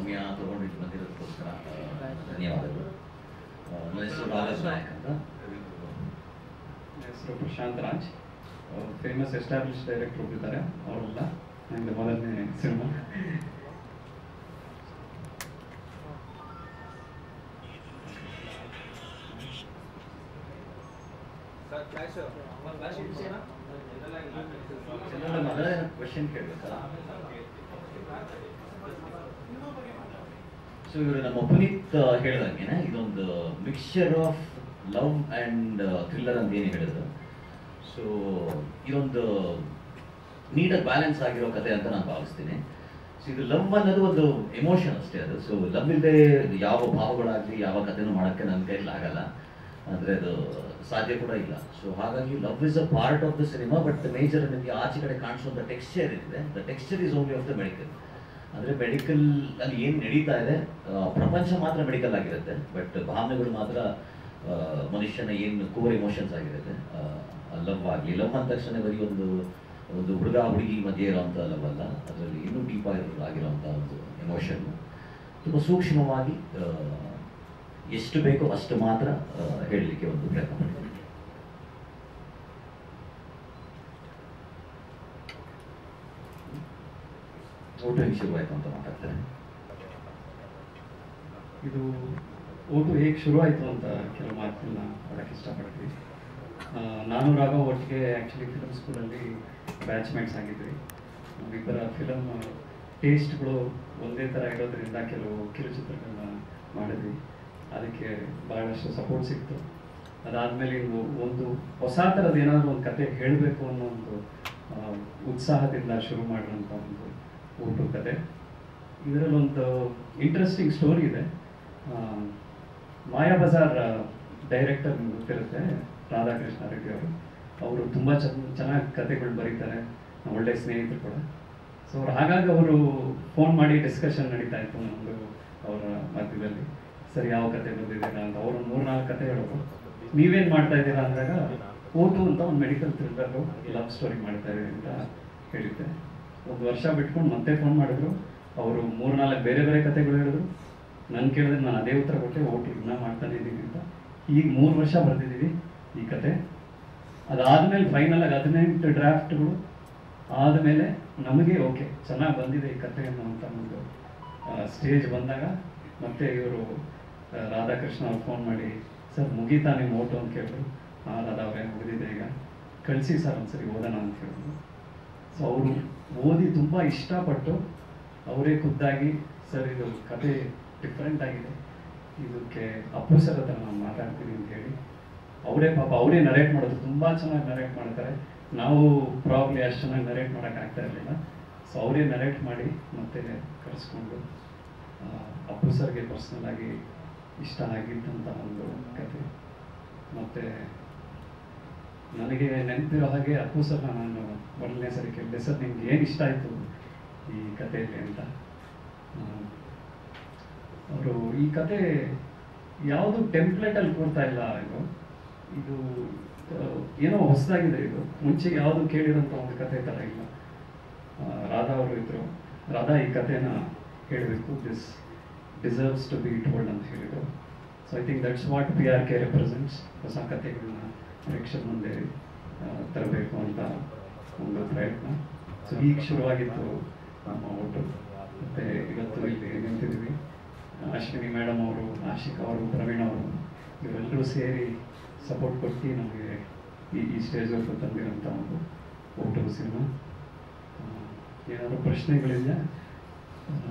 ಸಮಯ ತಗೊಂಡು ಇಲ್ಲಿ ಬಂದಿರೋದಕ್ಕೋಸ್ಕರ ಆ, ಧನ್ಯವಾದಗಳು ಆ, ನನ್ನ ಹೆಸರು ರಾಜೇಶ್ ನಾಯಕ್ ಅಂತ ನನ್ನ ಹೆಸರು ಪ್ರಶಾಂತ್ ರಾಜ್ ಅವರು ಫೇಮಸ್ ಎಸ್ಟಾಬ್ಲಿಷ್ ಡೈರೆಕ್ಟರ್ ಒಬ್ಬಿದ್ದಾರೆ ಅವರಲ್ಲ ನಂದು ಮೊದಲನೇ ಸಿನಿಮಾ ಜನರ ಮೊದಲನೇ ಕ್ವಶನ್ ಕೇಳಬೇಕಲ್ಲ ಸೊ ಇವರು ನಮ್ಮ ಪುನೀತ್ ಹೇಳಿದಂಗೆನೆ ಇದೊಂದು mixture of love and thriller ಅಂತ ಏನು ಹೇಳಿದ್ರು ಸೊ ಇದೊಂದು ನೀಟಾಗಿ ಬ್ಯಾಲೆನ್ಸ್ ಆಗಿರೋ ಕತೆ ಅಂತ ನಾನು ಭಾವಿಸ್ತೀನಿ ಸೊ ಇದು ಲವ್ ಅನ್ನೋದು ಒಂದು ಎಮೋಷನ್ ಅಷ್ಟೇ ಅದು ಸೊ ಲವ್ ಇಲ್ಲದೆ ಯಾವ ಭಾವಗಳಾಗಲಿ ಯಾವ ಕಥೆನೂ ಮಾಡೋಕ್ಕೆ ನನ್ನ ಕೈಲಿ ಆಗಲ್ಲ ಅಂದರೆ ಅದು ಸಾಧ್ಯ ಕೂಡ ಇಲ್ಲ ಸೊ ಹಾಗಾಗಿ love is a part of the cinema but major ನಿಮಗೆ ಆಚೆ ಕಡೆ ಕಾಣಿಸುವಂಥ ಟೆಕ್ಸ್ಚರ್ ಏನಿದೆ the texture is only of the medical ಅಂದರೆ ಮೆಡಿಕಲ್ ಅಲ್ಲಿ ಏನು ನಡೀತಾ ಇದೆ ಆ, ಪ್ರಪಂಚ ಮಾತ್ರ ಮೆಡಿಕಲ್ ಆಗಿರುತ್ತೆ ಬಟ್ ಭಾವನೆಗಳು ಮಾತ್ರ ಆ, ಮನುಷ್ಯನ ಏನು ಕೋರ್ ಎಮೋಷನ್ಸ್ ಆಗಿರುತ್ತೆ ಲವ್ ಆಗಲಿ ಲವ್ ಅಂದ ತಕ್ಷಣ ಬರೀ ಒಂದು ಒಂದು ಹುಡುಗ ಹುಡುಗಿ ಮಧ್ಯೆ ಇರೋವಂಥ ಲವ್ ಅಲ್ಲ ಅದರಲ್ಲಿ ಇನ್ನೂ ಡೀಪ್ ಆಗಿರೋ ಆಗಿರೋವಂಥ ಒಂದು ಎಮೋಷನ್ ತುಂಬ ಸೂಕ್ಷ್ಮವಾಗಿ ಆ, ಎಷ್ಟು ಬೇಕೋ ಅಷ್ಟು ಮಾತ್ರ ಆ, ಹೇಳಲಿಕ್ಕೆ ಒಂದು ಪ್ರಯತ್ನ ಮಾಡಿದ್ದೀನಿ ಊಟ ಹೆಂಗೆ ಶುರುವಾಯಿತು ಅಂತ ಮಾತಾಡ್ತಾರೆ ಇದು ಓಟು ಹೇಗೆ ಶುರುವಾಯಿತು ಅಂತ ಕೆಲವು ಮಾತನ್ನ ಆಡೋಕ್ಕೆ ಇಷ್ಟಪಡ್ತೀವಿ ಆ, ನಾನು ರಾಘವ್ ಒಟ್ಟಿಗೆ ಆ್ಯಕ್ಚುಲಿ ಫಿಲಮ್ ಸ್ಕೂಲಲ್ಲಿ ಬ್ಯಾಚ್ಮೇಟ್ಸ್ ಆಗಿದ್ವಿ ನಾವಿಬ್ಬರ ಫಿಲಮ್ ಟೇಸ್ಟ್ಗಳು ಒಂದೇ ಥರ ಇರೋದ್ರಿಂದ ಕೆಲವು ಕಿರುಚಿತ್ರಗಳನ್ನ ಮಾಡಿದ್ವಿ ಅದಕ್ಕೆ ಬಹಳಷ್ಟು ಸಪೋರ್ಟ್ ಸಿಕ್ತು ಅದಾದಮೇಲೆ ಇನ್ನು ಒಂದು ಹೊಸ ಥರದ ಏನಾದರೂ ಒಂದು ಕತೆ ಹೇಳಬೇಕು ಅನ್ನೋ ಒಂದು ಆ, ಉತ್ಸಾಹದಿಂದ ಶುರು ಮಾಡಿರೋಂಥ ಒಂದು ಊಟು ಕತೆ ಇದರಲ್ಲಿ ಒಂದು ಇಂಟ್ರೆಸ್ಟಿಂಗ್ ಸ್ಟೋರಿ ಇದೆ ಆ, ಮಾಯಾ ಬಜಾರ್ ಡೈರೆಕ್ಟರ್ ನಿಮ್ಗೆ ಗೊತ್ತಿರುತ್ತೆ ರಾಧಾಕೃಷ್ಣ ರೆಡ್ಡಿ ಅವರು ಅವರು ತುಂಬ ಚೆನ್ನ ಚೆನ್ನಾಗಿ ಕತೆಗಳು ಬರೀತಾರೆ ಒಳ್ಳೆ ಸ್ನೇಹಿತರು ಕೂಡ ಸೊ ಅವ್ರು ಹಾಗಾಗಿ ಅವರು ಫೋನ್ ಮಾಡಿ ಡಿಸ್ಕಷನ್ ನಡೀತಾ ಇತ್ತು ನಮ್ಮದು ಅವರ ಮಧ್ಯದಲ್ಲಿ ಸರಿ ಯಾವ ಕತೆ ಬಂದಿದ್ದೀರಾ ಅಂತ ಅವರು ಮೂರ್ನಾಲ್ಕು ಕತೆ ಹೇಳೋರು ನೀವೇನು ಮಾಡ್ತಾ ಇದ್ದೀರಾ ಅಂದಾಗ ಓಟು ಅಂತ ಒಂದು ಮೆಡಿಕಲ್ ಥ್ರಿಲ್ಲರು ಲವ್ ಸ್ಟೋರಿ ಮಾಡ್ತಾ ಇದ್ದೀವಿ ಅಂತ ಹೇಳಿದ್ದೆ ಒಂದು ವರ್ಷ ಬಿಟ್ಕೊಂಡು ಮತ್ತೆ ಫೋನ್ ಮಾಡಿದ್ರು ಅವರು ಮೂರ್ನಾಲ್ಕು ಬೇರೆ ಬೇರೆ ಕತೆಗಳು ಹೇಳಿದ್ರು ನಾನು ಕೇಳಿದ್ರೆ ನಾನು ಅದೇ ಉತ್ತರ ಕೊಟ್ಟೆ ಓಟು ಇನ್ನೂ ಮಾಡ್ತಾನೆ ಇದ್ದೀನಿ ಅಂತ ಈಗ ಮೂರು ವರ್ಷ ಬರೆದಿದ್ದೀವಿ ಈ ಕತೆ ಅದಾದಮೇಲೆ ಫೈನಲ್ ಆಗಿ ಹದಿನೆಂಟು ಡ್ರಾಫ್ಟ್ಗಳು ಆದಮೇಲೆ ನಮಗೆ ಓಕೆ ಚೆನ್ನಾಗಿ ಬಂದಿದೆ ಈ ಕತೆ ಅನ್ನೋಂಥ ಒಂದು ಸ್ಟೇಜ್ ಬಂದಾಗ ಮತ್ತೆ ಇವರು ರಾಧಾಕೃಷ್ಣ ಅವ್ರು ಫೋನ್ ಮಾಡಿ ಸರ್ ಮುಗೀತಾ ನಿಮ್ಮ ಓಟು ಅಂತ ಕೇಳಿದ್ರು ಹಾಂ ರಾಧಾ ಅವರೇ ಮುಗಿದಿದೆ ಈಗ ಕಳಿಸಿ ಸರ್ ಒಂದ್ಸರಿ ಓದೋಣ ಅಂತ ಹೇಳಿದ್ರು ಸೊ ಅವರು ಓದಿ ತುಂಬ ಇಷ್ಟಪಟ್ಟು ಅವರೇ ಖುದ್ದಾಗಿ ಸರ್ ಇದು ಕತೆ ಡಿಫ್ರೆಂಟ್ ಆಗಿದೆ ಇದಕ್ಕೆ ಅಪ್ಪು ಸರ್ ಹತ್ರ ನಾನು ಮಾತಾಡ್ತೀನಿ ಅಂತ ಹೇಳಿ ಅವರೇ ಪಾಪ ಅವರೇ ನರೇಟ್ ಮಾಡೋದು ತುಂಬ ಚೆನ್ನಾಗಿ ನರೇಟ್ ಮಾಡ್ತಾರೆ ನಾವು ಪ್ರಾಬ್ಲಿ ಅಷ್ಟು ಚೆನ್ನಾಗಿ ನರೇಟ್ ಮಾಡೋಕ್ಕಾಗ್ತಾ ಇರಲಿಲ್ಲ ಸೊ ಅವರೇ ನರೇಟ್ ಮಾಡಿ ಮತ್ತೆ ಕರೆಸ್ಕೊಂಡು ಆ, ಅಪ್ಪು ಸರ್ಗೆ ಪರ್ಸ್ನಲ್ ಆಗಿ ಇಷ್ಟ ಆಗಿದ್ದಂಥ ಒಂದು ಕತೆ ಮತ್ತು ನನಗೆ ನೆನಪಿರೋ ಹಾಗೆ ಅಪ್ಪು ಸರ್ನ ನಾನು ಮೊದಲನೇ ಸರಿ ಕೇಳಿದೆ ಸರ್ ನಿಮ್ಗೆ ಏನು ಇಷ್ಟ ಆಯಿತು ಈ ಕಥೆಯಲ್ಲಿ ಅಂತ ಅವರು ಈ ಕತೆ ಯಾವುದು ಟೆಂಪ್ಲೇಟಲ್ಲಿ ಕೂರ್ತಾ ಇಲ್ಲ ಇದು ಇದು ಆ, ಏನೋ ಹೊಸದಾಗಿದೆ ಇದು ಮುಂಚೆ ಯಾವುದು ಕೇಳಿರೋಂಥ ಒಂದು ಕತೆ ಥರ ಇಲ್ಲ ಆ, ರಾಧಾ ಅವರು ಇದ್ರು ರಾಧಾ ಈ ಕಥೆನ ಹೇಳಬೇಕು this deserves to be told ಅಂತ ಹೇಳಿದರು so I think that's what P R K represents ಹೊಸ ಕಥೆಗಳನ್ನ ಪ್ರೇಕ್ಷಕ ಮುಂದೆ ಆ, ತರಬೇಕು ಅಂತ ಒಂದು ಪ್ರಯತ್ನ ಸೊ ಈಗ ಶುರುವಾಗಿತ್ತು ನಮ್ಮ ಒಟ್ಟು ಮತ್ತು ಇವತ್ತು ಇಲ್ಲಿ ನಿಂತಿದ್ದೀವಿ ಅಶ್ವಿನಿ ಮೇಡಮ್ ಅವರು ಆಶಿಕ್ ಅವರು ಪ್ರವೀಣ್ ಅವರು ಇವರೆಲ್ಲರೂ ಸೇರಿ ಸಪೋರ್ಟ್ ಕೊಟ್ಟು ನಮಗೆ ಈ ಈ ಸ್ಟೇಜ್ವರೆಗೂ ತಂದಿರೋಂಥ ಒಂದು ಓಟು ಸಿನಿಮಾ ಏನಾದರೂ ಪ್ರಶ್ನೆಗಳಿದೆಯಾ ಆ,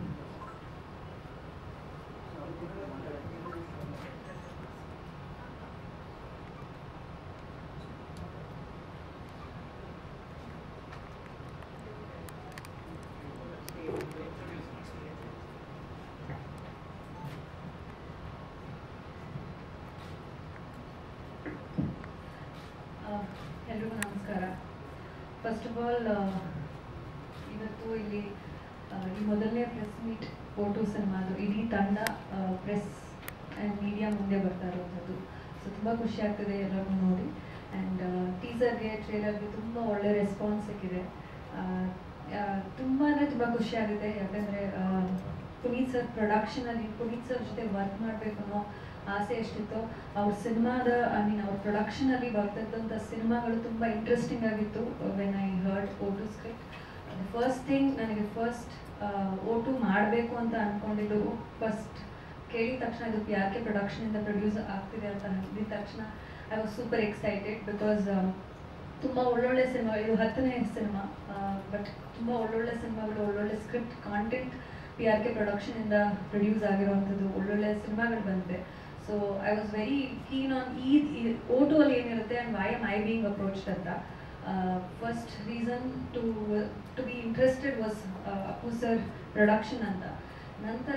ಎಲ್ರಿಗೂ ನಮಸ್ಕಾರ ಫಸ್ಟ್ ಆಫ್ ಆಲ್ ಇವತ್ತು ಇಲ್ಲಿ ಆ, ಈ ಮೊದಲನೇ ಪ್ರೆಸ್ ಮೀಟ್ ಫೋಟೋ ಸಿನಿಮಾದು ಇಡೀ ತಂಡ ಪ್ರೆಸ್ ಆ್ಯಂಡ್ ಮೀಡಿಯಾ ಮುಂದೆ ಬರ್ತಾ ಇರುವಂಥದ್ದು ಸೊ ತುಂಬ ಖುಷಿ ಆಗ್ತದೆ ಎಲ್ಲರನ್ನೂ ನೋಡಿ ಆ್ಯಂಡ್ ಟೀಸರ್ಗೆ ಟ್ರೇಲರ್ಗೆ ತುಂಬ ಒಳ್ಳೆ ರೆಸ್ಪಾನ್ಸ್ ಸಿಕ್ಕಿದೆ ತುಂಬಾ ತುಂಬ ಖುಷಿ ಆಗುತ್ತೆ ಯಾಕಂದರೆ ಪುನೀತ್ ಸರ್ ಪ್ರೊಡಕ್ಷನಲ್ಲಿ ಪುನೀತ್ ಸರ್ ಜೊತೆ ವರ್ಕ್ ಮಾಡಬೇಕು ಅನ್ನೋ ಆಸೆ ಎಷ್ಟಿತ್ತು ಅವ್ರ ಸಿನಿಮಾದ ಐ ಮೀನ್ ಅವ್ರ ಪ್ರೊಡಕ್ಷನಲ್ಲಿ ಬರ್ತಿದ್ದಂಥ ಸಿನಿಮಾಗಳು ತುಂಬ ಇಂಟ್ರೆಸ್ಟಿಂಗ್ ಆಗಿತ್ತು when I heard O two script first thing ನನಗೆ ಫಸ್ಟ್ ಓಟು ಮಾಡಬೇಕು ಅಂತ ಅಂದ್ಕೊಂಡಿದ್ದು ಫಸ್ಟ್ ಕೇಳಿದ ತಕ್ಷಣ ಇದು ಪಿ ಆರ್ ಕೆ ಪ್ರೊಡಕ್ಷನಿಂದ ಪ್ರೊಡ್ಯೂಸ್ ಆಗ್ತಿದೆ ಅಂತ ಅಂದಿದ ತಕ್ಷಣ I was super excited because ತುಂಬ ಒಳ್ಳೊಳ್ಳೆ ಸಿನಿಮಾ ಇದು ಹತ್ತನೇ ಸಿನಿಮಾ ಬಟ್ ತುಂಬ ಒಳ್ಳೊಳ್ಳೆ ಸಿನಿಮಾಗಳು ಒಳ್ಳೊಳ್ಳೆ script content P R K ಪ್ರೊಡಕ್ಷನಿಂದ ಪ್ರೊಡ್ಯೂಸ್ ಆಗಿರುವಂಥದ್ದು ಒಳ್ಳೊಳ್ಳೆ ಸಿನಿಮಾಗಳು ಬಂದಿದೆ so I was very keen on ಈ ಓಟು ಅಲ್ಲಿ ಏನಿರುತ್ತೆ and why am I being approached ಅಂತ first reason to to be interested was Appu sir production ಅಂತ ನಂತರ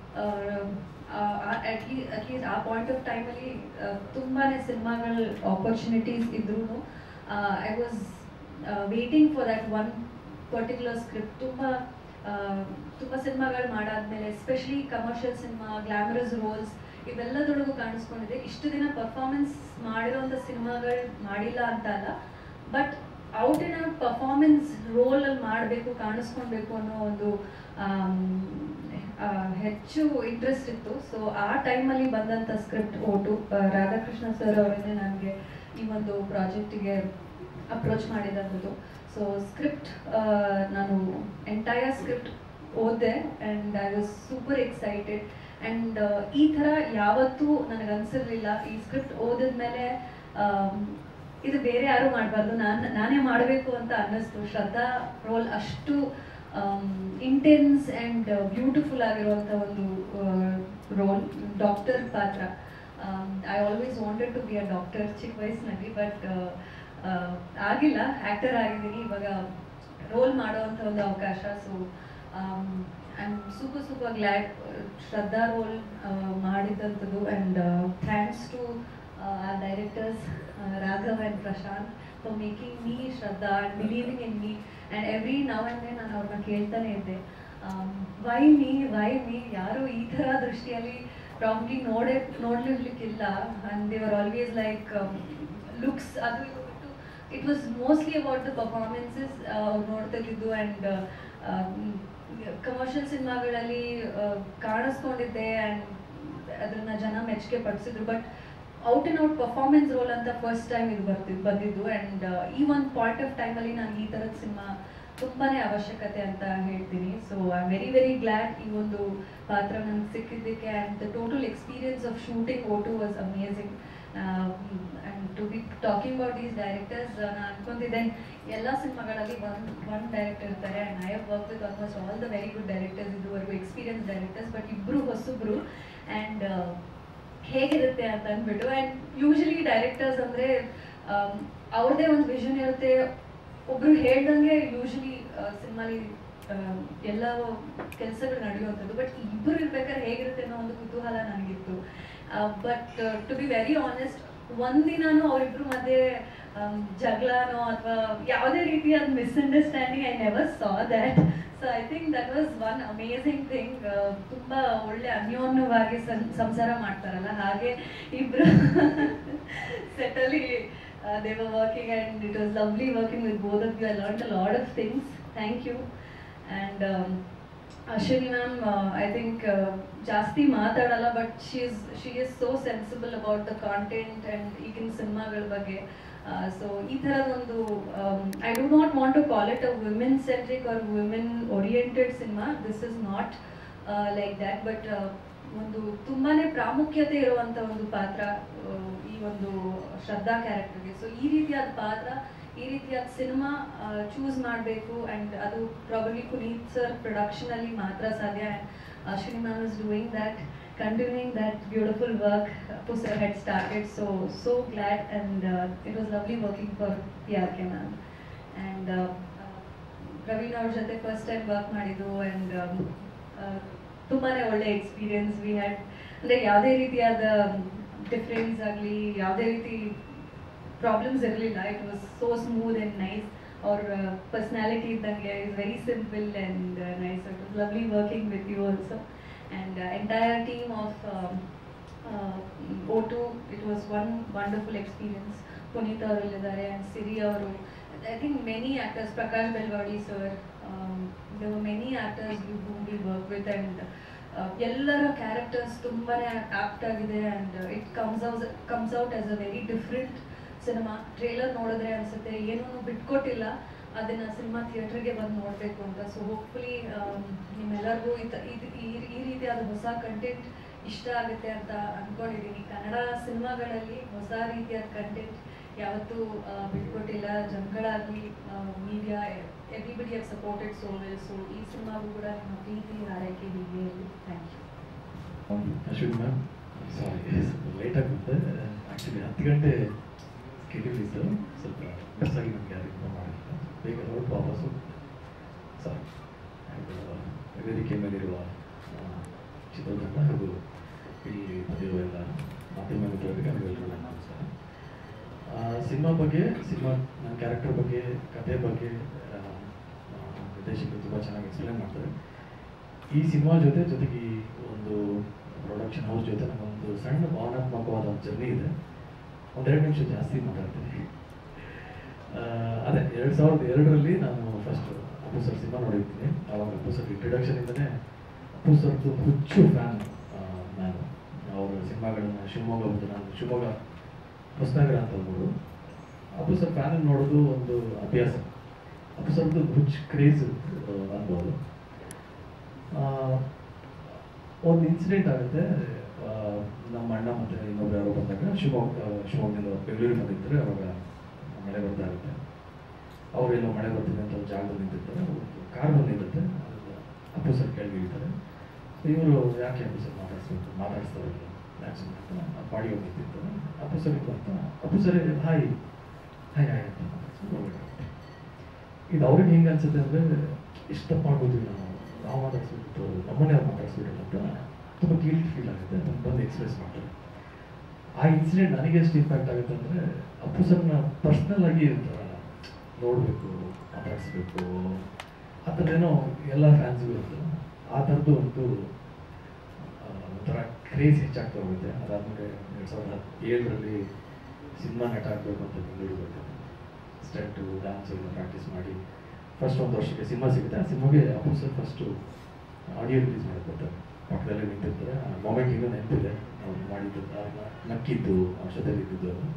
ಅಟ್ಲೀ ಅಟ್ಲೀಸ್ಟ್ ಆ ಪಾಯಿಂಟ್ ಆಫ್ ಟೈಮಲ್ಲಿ ತುಂಬಾ ಸಿನಿಮಾಗಳ ಆಪರ್ಚುನಿಟೀಸ್ ಇದ್ರೂ I was waiting for that one particular script ತುಂಬ ತುಂಬ ಸಿನಿಮಾಗಳು ಮಾಡಾದ್ಮೇಲೆ especially commercial cinema glamorous rolls ಇವೆಲ್ಲದೊಳಗೂ ಕಾಣಿಸ್ಕೊಂಡಿದೆ ಇಷ್ಟು ದಿನ ಪರ್ಫಾರ್ಮೆನ್ಸ್ ಮಾಡಿರೋಂಥ ಸಿನಿಮಾಗಳು ಮಾಡಿಲ್ಲ ಅಂತ ಅಲ್ಲ but out in out performance ರೋಲಲ್ಲಿ ಮಾಡಬೇಕು ಕಾಣಿಸ್ಕೊಳ್ಬೇಕು ಅನ್ನೋ ಒಂದು ಆಮ್, ಆ, ಹೆಚ್ಚು ಇಂಟ್ರೆಸ್ಟ್ ಇತ್ತು ಸೊ ಆ ಟೈಮಲ್ಲಿ ಬಂದಂಥ ಸ್ಕ್ರಿಪ್ಟ್ ಓಟು ಆ, ರಾಧಾಕೃಷ್ಣ ಸರ್ ಅವರನ್ನೇ ನನಗೆ ಈ ಒಂದು ಪ್ರಾಜೆಕ್ಟಿಗೆ ಅಪ್ರೋಚ್ ಮಾಡಿದಂಥದ್ದು ಸೊ ಸ್ಕ್ರಿಪ್ಟ್ ನಾನು ಎಂಟೈರ್ ಸ್ಕ್ರಿಪ್ಟ್ ಓದಿದೆ and I was super excited and ಈ ಥರ ಯಾವತ್ತೂ ನನಗೆ ಅನ್ಸಿರ್ಲಿಲ್ಲ ಈ ಸ್ಕ್ರಿಪ್ಟ್ ಓದಿದ್ಮೇಲೆ ಆಮ್, ಇದು ಬೇರೆ ಯಾರು ಮಾಡಬಾರ್ದು ನಾನು ನಾನೇ ಮಾಡಬೇಕು ಅಂತ ಅನ್ನಿಸ್ತು ಶ್ರದ್ಧಾ ರೋಲ್ ಅಷ್ಟು ಇಂಟೆನ್ಸ್ ಆ್ಯಂಡ್ ಬ್ಯೂಟಿಫುಲ್ ಆಗಿರುವಂಥ ಒಂದು ರೋಲ್ ಡಾಕ್ಟರ್ ಪಾತ್ರ I always wanted to be a doctor ಚಿಕ್ಕ ವಯಸ್ಸಿನಲ್ಲಿ ಬಟ್ ಆಗಿಲ್ಲ ಆ್ಯಕ್ಟರ್ ಆಗಿದ್ದೀನಿ ಇವಾಗ ರೋಲ್ ಮಾಡುವಂಥ ಒಂದು ಅವಕಾಶ so I am super super glad Shraddha role ಮಾಡಿದ್ದಂಥದ್ದು and thanks to our directors uh, Raghav and Prashant for making me Shraddha and believing in me and every now and then ನಾನು ಅವ್ರನ್ನ ಕೇಳ್ತಾನೆ ಇದ್ದೆ ವೈ ಮೀ ವೈ ಮೀ ಯಾರು ಈ ಥರ ದೃಷ್ಟಿಯಲ್ಲಿ probably ನೋಡೇ ನೋಡ್ಲಿರ್ಲಿಕ್ಕಿಲ್ಲ and they were always like looks ಅದು ಇದು ಬಿಟ್ಟು it was mostly about the performances ನೋಡ್ತಿದ್ದು ಆ್ಯಂಡ್ ಕಮರ್ಷಿಯಲ್ ಸಿನಿಮಾಗಳಲ್ಲಿ ಕಾಣಿಸ್ಕೊಂಡಿದ್ದೆ ಆ್ಯಂಡ್ ಅದನ್ನ ಜನ ಮೆಚ್ಚುಗೆ ಪಡಿಸಿದ್ರು but out and out performance role ಅಂತ ಫಸ್ಟ್ ಟೈಮ್ ಇದು ಬರ್ತಿದ್ದು ಬಂದಿದ್ದು ಆ್ಯಂಡ್ ಈ ಒಂದು ಪಾಯಿಂಟ್ ಆಫ್ ಟೈಮಲ್ಲಿ ನಾನು ಈ ಥರದ ಸಿನಿಮಾ ತುಂಬಾನೇ ಅವಶ್ಯಕತೆ ಅಂತ ಹೇಳ್ತೀನಿ so I am very very glad ಈ ಒಂದು ಪಾತ್ರ ನನಗೆ ಸಿಕ್ಕಿದ್ದಕ್ಕೆ and the total experience of shooting O two was amazing and to be talking about these directors ನಾನು ಅನ್ಕೊಂತಿದ್ದೆ ಎಲ್ಲ ಸಿನಿಮಾಗಳಲ್ಲಿ ಒನ್ ಒನ್ ಡೈರೆಕ್ಟರ್ ಇರ್ತಾರೆ and I have work with almost all the very good directors ಇದುವರೆಗೂ ಎಕ್ಸ್ಪೀರಿಯನ್ಸ್ ಡೈರೆಕ್ಟರ್ಸ್ ಬಟ್ ಇಬ್ಬರು ಹೊಸಬ್ರು and ಹೇಗಿರುತ್ತೆ ಅಂತ ಅಂದ್ಬಿಟ್ಟು ಆ್ಯಂಡ್ ಯೂಶಲಿ ಡೈರೆಕ್ಟರ್ಸ್ ಅಂದರೆ ಅವ್ರದ್ದೇ ಒಂದು ವಿಷನ್ ಇರುತ್ತೆ ಒಬ್ರು ಹೇಳ್ದಂಗೆ ಯೂಶಲಿ ಸಿನಿಮಾಲಿ ಎಲ್ಲ ಕೆಲಸಗಳು ನಡೆಯುವಂಥದ್ದು ಬಟ್ ಇಬ್ಬರು ಇರ್ಬೇಕಾದ್ರೆ ಹೇಗಿರುತ್ತೆ ಅನ್ನೋ ಒಂದು ಕುತೂಹಲ ನನಗಿತ್ತು but to be very honest ಒಂದಿನಾನು ಅವರಿಬ್ರು ಮಧ್ಯೆ ಆಮ್, ಜಗಳನೋ ಅಥವಾ ಯಾವುದೇ ರೀತಿಯ misunderstanding I never saw that so I think that was one amazing thing ತುಂಬಾ ಒಳ್ಳೆ ಅನ್ಯೋನ್ಯವಾಗಿ ಸಂ- ಸಂಸಾರ ಮಾಡ್ತಾರಲ್ಲ ಹಾಗೆ ಇಬ್ರು ಸೆಟಲ್ಲಿ they were working and it was lovely working with both of you I learn a lot of things thank you and Ashwini ma'am I think ಜಾಸ್ತಿ ಮಾತಾಡಲ್ಲ but she is she is so sensible about the content and ಈಗಿನ ಸಿನಿಮಾಗಳ ಬಗ್ಗೆ so ಈ ಥರದೊಂದು I do not want to call it a women centric or women oriented cinema this is not like that but ಒಂದು ತುಂಬಾನೇ ಪ್ರಾಮುಖ್ಯತೆ ಇರುವಂತ ಒಂದು ಪಾತ್ರ ಆ, ಈ ಒಂದು ಶ್ರದ್ಧಾ ಕ್ಯಾರೆಕ್ಟರ್ಗೆ ಸೊ ಈ ರೀತಿಯಾದ ಪಾತ್ರ ಈ ರೀತಿಯಾದ ಸಿನಿಮಾ ಚೂಸ್ ಮಾಡಬೇಕು ಆ್ಯಂಡ್ ಅದು ಪ್ರಾಬಲಿ ಪುನೀತ್ ಸರ್ ಪ್ರೊಡಕ್ಷನ್ ಅಲ್ಲಿ ಮಾತ್ರ ಸಾಧ್ಯ Ashwini ma'am is doing that continuing that beautiful work Pusar had started. So, so glad and uh, it was lovely working for PRK ma'am. And uh, uh, Praveen ಅವ್ರ ಜೊತೆ first time work ಮಾಡಿದ್ದು and ತುಂಬಾನೇ ಒಳ್ಳೆ experience we had ಅಂದರೆ ಯಾವುದೇ ರೀತಿಯಾದ difference ಆಗಲಿ ಯಾವುದೇ ರೀತಿ ಪ್ರಾಬ್ಲಮ್ಸ್ ಇರಲಿಲ್ಲ it was so smooth and nice ಅವ್ರ ಪರ್ಸ್ನಾಲಿಟಿ ಇದ್ದಂಗೆ is very simple and nice it was lovely working with you also and entire team of O two it was one wonderful experience Puneeth ಅವರಲ್ಲಿದ್ದಾರೆ and Siri ಅವರು I think many actors Prakash Belawadi sir there were many actors who whom we work with and ಎಲ್ಲರ characters ತುಂಬಾನೇ apt ಆಗಿದೆ and it comes out comes out as a very different cinema trailer ನೋಡಿದ್ರೆ ಅನ್ಸುತ್ತೆ ಏನೂ ಬಿಟ್ಕೊಟ್ಟಿಲ್ಲ ಅದನ್ನ cinema ಥಿಯೇಟರ್ಗೆ ಬಂದು ನೋಡಬೇಕು ಅಂತ ಸೊ ಹೋಪ್ಫುಲಿ ನಿಮ್ಮೆಲ್ಲರಿಗೂ ಈ ತ- ಇದು ಈ ಈ ರೀತಿಯಾದ ಹೊಸ ಕಂಟೆಂಟ್ ಇಷ್ಟ ಆಗುತ್ತೆ ಅಂತ ಅನ್ಕೊಂಡಿದ್ದೀನಿ ಕನ್ನಡ ಸಿನಿಮಾಗಳಲ್ಲಿ ಹೊಸ ರೀತಿಯಾದ ಕಂಟೆಂಟ್ ಯಾವತ್ತೂ ಆ, ಬಿಟ್ಕೊಟ್ಟಿಲ್ಲ ಜನಗಳಾಗಲಿ media everybody have supported so well so ಈ ಸಿನಿಮಾಗೂ ಕೂಡ ನಿಮ್ಮ ಪ್ರೀತಿ ಹಾರೈಕೆ ಹೀಗೆ ಇರಲಿ thank you Ashwin ma'am sorry ಲೇಟಾಗಿ ಬಂದೆ ಆ್ಯಕ್ಚುಲಿ ಹತ್ತು ಗಂಟೆ ಸ್ಕೆಡ್ಯೂಲ್ ಇತ್ತು ಸ್ವಲ್ಪ ಮಿಸ್ ಆಗಿ ನಮ್ಗೆ ಯಾರು ಇನ್ಫಾರ್ಮ್ ಮಾಡಿಲ್ಲ ಬೇಗ ಹೊರಟು ವಾಪಸ್ಸು ಸಾರಿ ವೇದಿಕೆ ಮೇಲಿರುವ ಆ, ಚಿತ್ರತಂಡ ಹಾಗೂ ಇಲ್ಲಿ ಬಂದಿರುವ ಎಲ್ಲ ಮಾಧ್ಯಮ ಮಿತ್ರರಿಗೆ ನಮಗೆಲ್ಲರಿಗೂ ನನ್ನ ನಮಸ್ಕಾರ ಆ, ಸಿನಿಮಾ ಬಗ್ಗೆ ಸಿನಿಮಾ ನನ್ನ ಕ್ಯಾರೆಕ್ಟರ್ ಬಗ್ಗೆ ಕತೆ ಬಗ್ಗೆ ಆ, ಆ, ನಿರ್ದೇಶಕರು ತುಂಬ ಚೆನ್ನಾಗಿ ಎಕ್ಸ್ಪ್ಲೇನ್ ಮಾಡ್ತಾರೆ ಈ ಸಿನಿಮಾ ಜೊತೆ ಜೊತೆಗೆ ಈ ಒಂದು ಪ್ರೊಡಕ್ಷನ್ ಹೌಸ್ ಜೊತೆ ನಮ್ಮೊಂದು ಸಣ್ಣ ಭಾವನಾತ್ಮಕವಾದ ಒಂದು ಜರ್ನಿ ಇದೆ ಒಂದೆರಡು ನಿಮಿಷ ಜಾಸ್ತಿ ಮಾತಾಡ್ತೀನಿ ಆ, ಅದೇ ಎರಡು ಸಾವಿರದ ಎರಡರಲ್ಲಿ ನಾನು ಫಸ್ಟ್ ಅಪ್ಪು ಸರ್ ಸಿನಿಮಾ ನೋಡಿರ್ತೀನಿ ಆವಾಗ ಅಪ್ಪು ಸರ್ ಇಂಟ್ರಡಕ್ಷನಿಂದನೇ ಅಪ್ಪು ಸರ್ದು ಹುಚ್ಚು ಫ್ಯಾನ್ ನಾನು ಅವರ ಸಿನಿಮಾಗಳನ್ನ ಶಿವಮೊಗ್ಗ ಬಂದು ನಾನು ಶಿವಮೊಗ್ಗ ಹೊಸನಗರ ಅಂತ ಊರು ಅಪ್ಪು ಸರ್ ಫ್ಯಾನ್ ನೋಡೋದು ಒಂದು ಅಭ್ಯಾಸ ಅಪ್ಪು ಸರ್ದು ಹುಚ್ಚು ಕ್ರೇಜ್ ಅನ್ಬೋದು ಆ, ಒಂದು ಇನ್ಸಿಡೆಂಟ್ ಆಗುತ್ತೆ ಆ, ನಮ್ಮ ಅಣ್ಣ ಮತ್ತು ಇನ್ನೊಬ್ರು ಯಾರೋ ಬಂದಾಗ ಶಿವಮೊಗ್ಗ ಶಿವಮೊಗ್ಗದಿಂದ ಬೆಂಗಳೂರಿಗೆ ಬಂದಿರ್ತಾರೆ ಅವಾಗ ಮಳೆ ಬರ್ತಾ ಇರುತ್ತೆ ಅವರೆಲ್ಲೋ ಮಳೆ ಬರ್ತಿದೆ ಅಂತ ಒಂದು ಜಾಗದಲ್ಲಿ ನಿಂತಿರ್ತಾರೆ ಒಂದು ಕಾರ್ ಬಂದು ನಿಲ್ಲುತ್ತೆ ಅದು ಅಪ್ಪು ಸರ್ ಕೆಳಗೆ ಇಳಿತಾರೆ ಸೊ ಇವರು ಯಾಕೆ ಅಪ್ಪು ಸರ್ ಮಾತಾಡ್ಸ್ಬೇಕು ಮಾತಾಡಿಸ್ತಾರೆ ಯಾಕೆ ಸುಮ್ಮನೆ ಅಂತ ಬಾಡಿ ಹೋಗಿ ನಿಂತಿರ್ತಾರೆ ಅಪ್ಪು ಸರ್ ಇದು ಅಂತ Appu sir hi hi hi ಅಂತ ಮಾತಾಡ್ಸ್ಕೊಂಡು ಹೋಗ್ಬೇಕಾಗುತ್ತೆ ಇದು ಅವ್ರಿಗೆ ಹೆಂಗೆ ಅನ್ಸುತ್ತೆ ಅಂದರೆ ಎಷ್ಟು ತಪ್ಪು ಮಾಡ್ಬೋದ್ವಿ ನಾವು ನಾವು ಮಾತಾಡ್ಸ್ಬಿಟ್ಟು ನಮ್ಮನ್ನೇ ಅವ್ರು ಮಾತಾಡ್ಸ್ಬಿಟ್ಟು ಅಂತ ತುಂಬ ಗಿಲ್ಟ್ ಫೀಲ್ ಆಗುತ್ತೆ ಅದನ್ನು ಬಂದು ಎಕ್ಸ್ಪ್ರೆಸ್ ಮಾಡ್ತಾರೆ ಆ ಇನ್ಸಿಡೆಂಟ್ ನನಗೆ ಎಷ್ಟು ಇಂಪ್ಯಾಕ್ಟ್ ಆಗುತ್ತೆ ಅಂದರೆ ಅಪ್ಪು ಸರ್ನ ಪರ್ಸ್ನಲ್ ಆಗಿ ಇರ್ತಾರಲ್ಲ ನೋಡಬೇಕು ಮಾತಾಡಿಸ್ಬೇಕು ಆ ಥರದ್ದೇನೋ ಎಲ್ಲ ಫ್ಯಾನ್ಸ್ಗೂ ಇರುತ್ತೆ ಆ ಥರದ್ದು ಒಂದು ಆ, ಒಂಥರ ಕ್ರೇಜ್ ಹೆಚ್ಚಾಗ್ತಾ ಹೋಗುತ್ತೆ ಅದಾದಮೇಲೆ ಎರಡು ಸಾವಿರದ ಹತ್ತು ಏಳರಲ್ಲಿ ಸಿನಿಮಾ ನಟ ಆಗಬೇಕು ಅಂತ ಬೆಂಗಳೂರಿಗೆ ಬರ್ತೀನಿ ಸ್ಟೆಂಟು ಡ್ಯಾನ್ಸ್ ಎಲ್ಲ ಪ್ರಾಕ್ಟೀಸ್ ಮಾಡಿ ಫಸ್ಟ್ ಒಂದು ವರ್ಷಕ್ಕೆ ಸಿನಿಮಾ ಸಿಗುತ್ತೆ ಆ ಸಿನಿಮಾಗೆ Appu sir first audio release ಮಾಡ್ಕೊತಾರೆ ಪಕ್ಕದಲ್ಲೇ ನಿಂತಿರ್ತಾರೆ ಆ ಮೊಮೆಂಟ್ ಇನ್ನೂ ನೆನಪಿದೆ ಅವ್ರು ಮಾಡಿದ್ದು ಅವ್ರನ್ನ ನಕ್ಕಿದ್ದು ಅವ್ರ ಜೊತೆಲಿ ಇದ್ದಿದ್ದು ಅದು